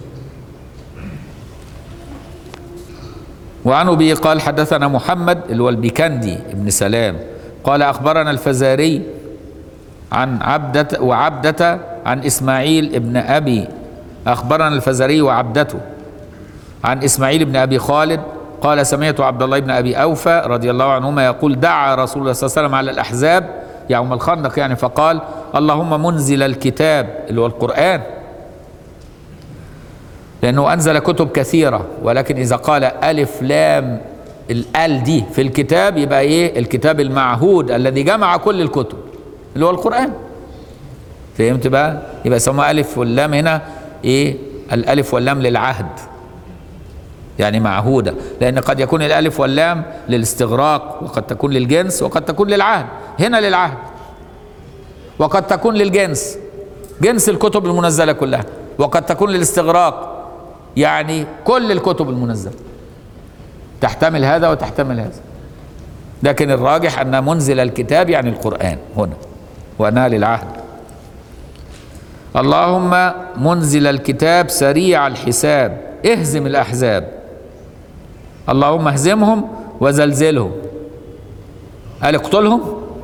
وعن ابي قال حدثنا محمد اللي هو البيكندي ابن سلام قال اخبرنا الفزاري عن عبدة وعبدة عن اسماعيل ابن ابي اخبرنا الفزاري وعبدته عن اسماعيل بن ابي خالد قال سمعت عبد الله بن ابي اوفى رضي الله عنهما يقول دعا رسول الله صلى الله عليه وسلم على الاحزاب يوم الخندق يعني فقال اللهم منزل الكتاب اللي هو القران لأنه أنزل كتب كثيرة ولكن إذا قال ألف لام الآل دي في الكتاب يبقى إيه الكتاب المعهود الذي جمع كل الكتب اللي هو القرآن فهمت بقى يبقى يسموها ألف واللام هنا إيه الألف واللام للعهد يعني معهودة لأن قد يكون الألف واللام للاستغراق وقد تكون للجنس وقد تكون للعهد هنا للعهد وقد تكون للجنس جنس الكتب المنزلة كلها وقد تكون للاستغراق يعني كل الكتب المنزلة تحتمل هذا وتحتمل هذا لكن الراجح أن منزل الكتاب يعني القرآن هنا وأنها للعهد اللهم منزل الكتاب سريع الحساب اهزم الأحزاب اللهم اهزمهم وزلزلهم قال اقتلهم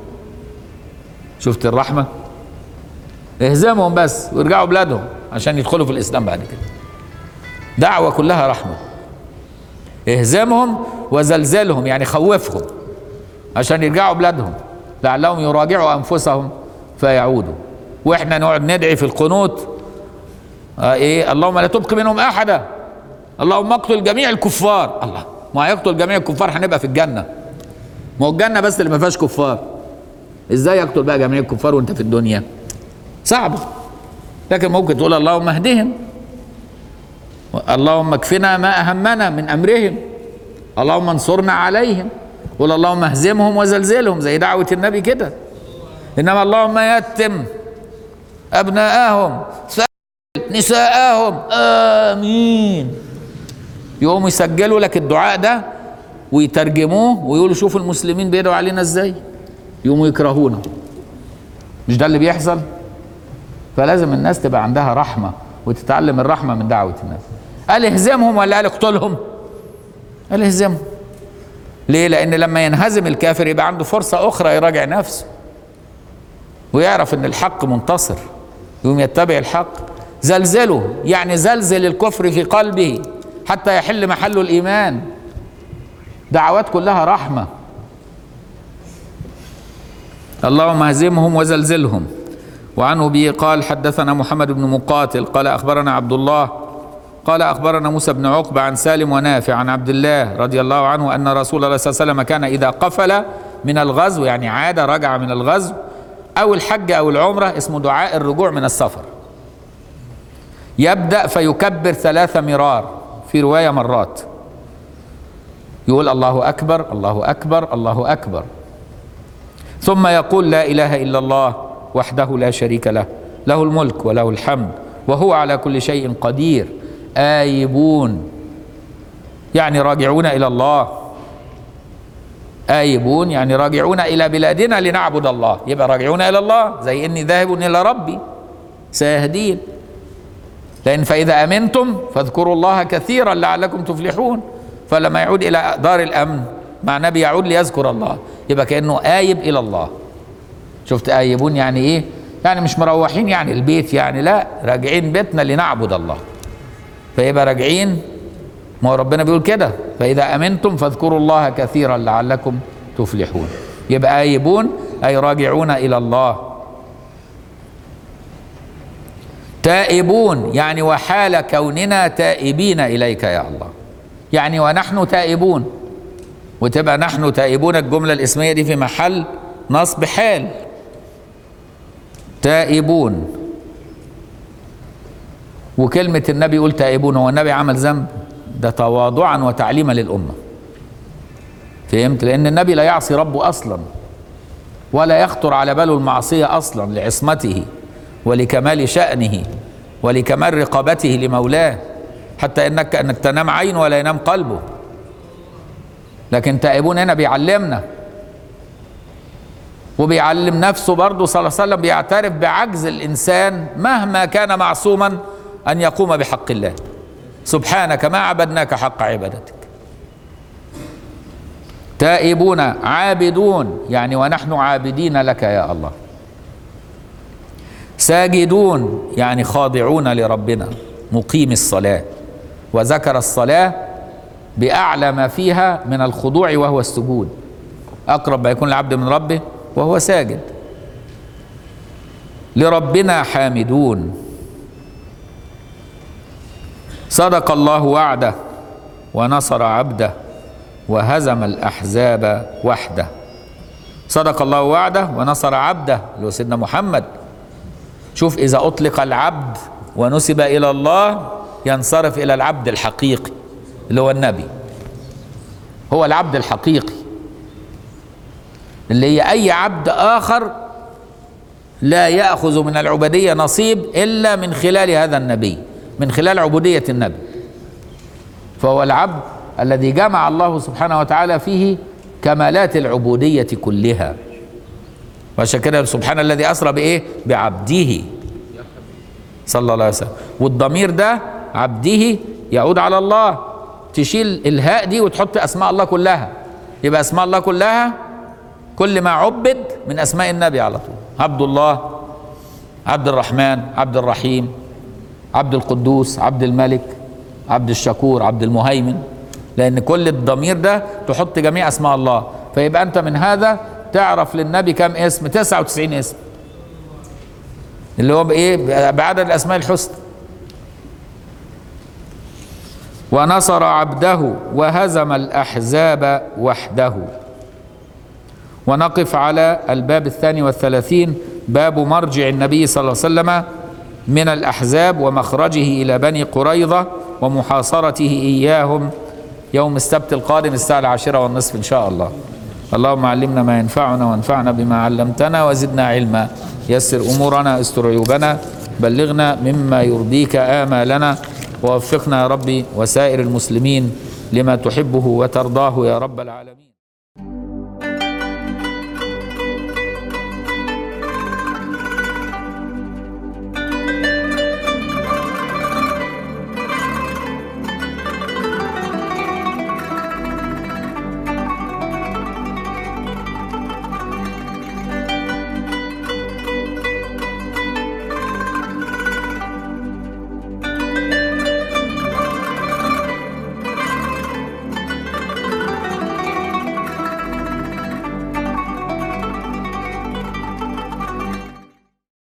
شفت الرحمة اهزمهم بس ويرجعوا بلادهم عشان يدخلوا في الإسلام بعد كده دعوة كلها رحمة اهزمهم وزلزلهم يعني خوفهم عشان يرجعوا بلادهم لعلهم يراجعوا أنفسهم فيعودوا واحنا نقعد ندعي في القنوت آه ايه اللهم لا تبق منهم احدا اللهم اقتل جميع الكفار الله ما هيقتل جميع الكفار هنبقى في الجنه ما هو الجنه بس اللي ما فيهاش كفار ازاي يقتل بقى جميع الكفار وانت في الدنيا صعبه لكن ممكن تقول اللهم اهدهم اللهم اكفنا ما اهمنا من امرهم اللهم انصرنا عليهم قول اللهم اهزمهم وزلزلهم زي دعوه النبي كده انما اللهم يتم ابناءهم نساءهم امين يقوموا يسجلوا لك الدعاء ده ويترجموه ويقولوا شوفوا المسلمين بيدعوا علينا ازاي يقوموا يكرهونا مش ده اللي بيحصل فلازم الناس تبقى عندها رحمه وتتعلم الرحمه من دعوه الناس قال اهزمهم ولا قال اقتلهم قال اهزمهم ليه لان لما ينهزم الكافر يبقى عنده فرصه اخرى يراجع نفسه ويعرف ان الحق منتصر يقوم يتبع الحق زلزله يعني زلزل الكفر في قلبه حتى يحل محله الايمان دعوات كلها رحمه اللهم اهزمهم وزلزلهم وعن ابي قال حدثنا محمد بن مقاتل قال اخبرنا عبد الله قال اخبرنا موسى بن عقبه عن سالم ونافع عن عبد الله رضي الله عنه ان رسول الله صلى الله عليه وسلم كان اذا قفل من الغزو يعني عاد رجع من الغزو او الحج او العمره اسمه دعاء الرجوع من السفر يبدا فيكبر ثلاث مرار في روايه مرات يقول الله اكبر الله اكبر الله اكبر ثم يقول لا اله الا الله وحده لا شريك له له الملك وله الحمد وهو على كل شيء قدير آيبون يعني راجعون إلى الله آيبون يعني راجعون إلى بلادنا لنعبد الله يبقى راجعون إلى الله زي إني ذاهب إلى ربي سيهدين لأن فإذا أمنتم فاذكروا الله كثيرا لعلكم تفلحون فلما يعود إلى دار الأمن مع نبي يعود ليذكر الله يبقى كأنه آيب إلى الله شفت آيبون يعني إيه يعني مش مروحين يعني البيت يعني لا راجعين بيتنا لنعبد الله فيبقى راجعين ما هو ربنا بيقول كده فإذا أمنتم فاذكروا الله كثيرا لعلكم تفلحون يبقى آيبون أي راجعون إلى الله تائبون يعني وحال كوننا تائبين إليك يا الله يعني ونحن تائبون وتبقى نحن تائبون الجملة الاسمية دي في محل نصب حال تائبون وكلمة النبي يقول تائبون هو النبي عمل ذنب ده تواضعا وتعليما للأمة فهمت لأن النبي لا يعصي ربه أصلا ولا يخطر على باله المعصية أصلا لعصمته ولكمال شأنه ولكمال رقابته لمولاه حتى انك انك تنام عينه ولا ينام قلبه لكن تائبون هنا بيعلمنا وبيعلم نفسه برضه صلى الله عليه وسلم بيعترف بعجز الانسان مهما كان معصوما ان يقوم بحق الله سبحانك ما عبدناك حق عبادتك تائبون عابدون يعني ونحن عابدين لك يا الله ساجدون يعني خاضعون لربنا مقيم الصلاه وذكر الصلاه باعلى ما فيها من الخضوع وهو السجود اقرب ما يكون العبد من ربه وهو ساجد لربنا حامدون صدق الله وعده ونصر عبده وهزم الاحزاب وحده صدق الله وعده ونصر عبده اللي هو سيدنا محمد شوف اذا اطلق العبد ونسب الى الله ينصرف الى العبد الحقيقي اللي هو النبي هو العبد الحقيقي اللي هي اي عبد اخر لا ياخذ من العبوديه نصيب الا من خلال هذا النبي من خلال عبوديه النبي فهو العبد الذي جمع الله سبحانه وتعالى فيه كمالات العبوديه كلها وعشان كده سبحان الذي اسرى بايه بعبده صلى الله عليه وسلم والضمير ده عبده يعود على الله تشيل الهاء دي وتحط اسماء الله كلها يبقى اسماء الله كلها كل ما عبد من اسماء النبي على طول عبد الله عبد الرحمن عبد الرحيم عبد القدوس عبد الملك عبد الشكور عبد المهيمن لان كل الضمير ده تحط جميع اسماء الله فيبقى انت من هذا تعرف للنبي كم اسم 99 اسم اللي هو بايه بعدد الاسماء الحسنى ونصر عبده وهزم الاحزاب وحده ونقف على الباب الثاني والثلاثين باب مرجع النبي صلى الله عليه وسلم من الأحزاب ومخرجه إلى بني قريظة ومحاصرته إياهم يوم السبت القادم الساعة العاشرة والنصف إن شاء الله اللهم علمنا ما ينفعنا وانفعنا بما علمتنا وزدنا علما يسر أمورنا استر عيوبنا بلغنا مما يرضيك آمالنا ووفقنا يا ربي وسائر المسلمين لما تحبه وترضاه يا رب العالمين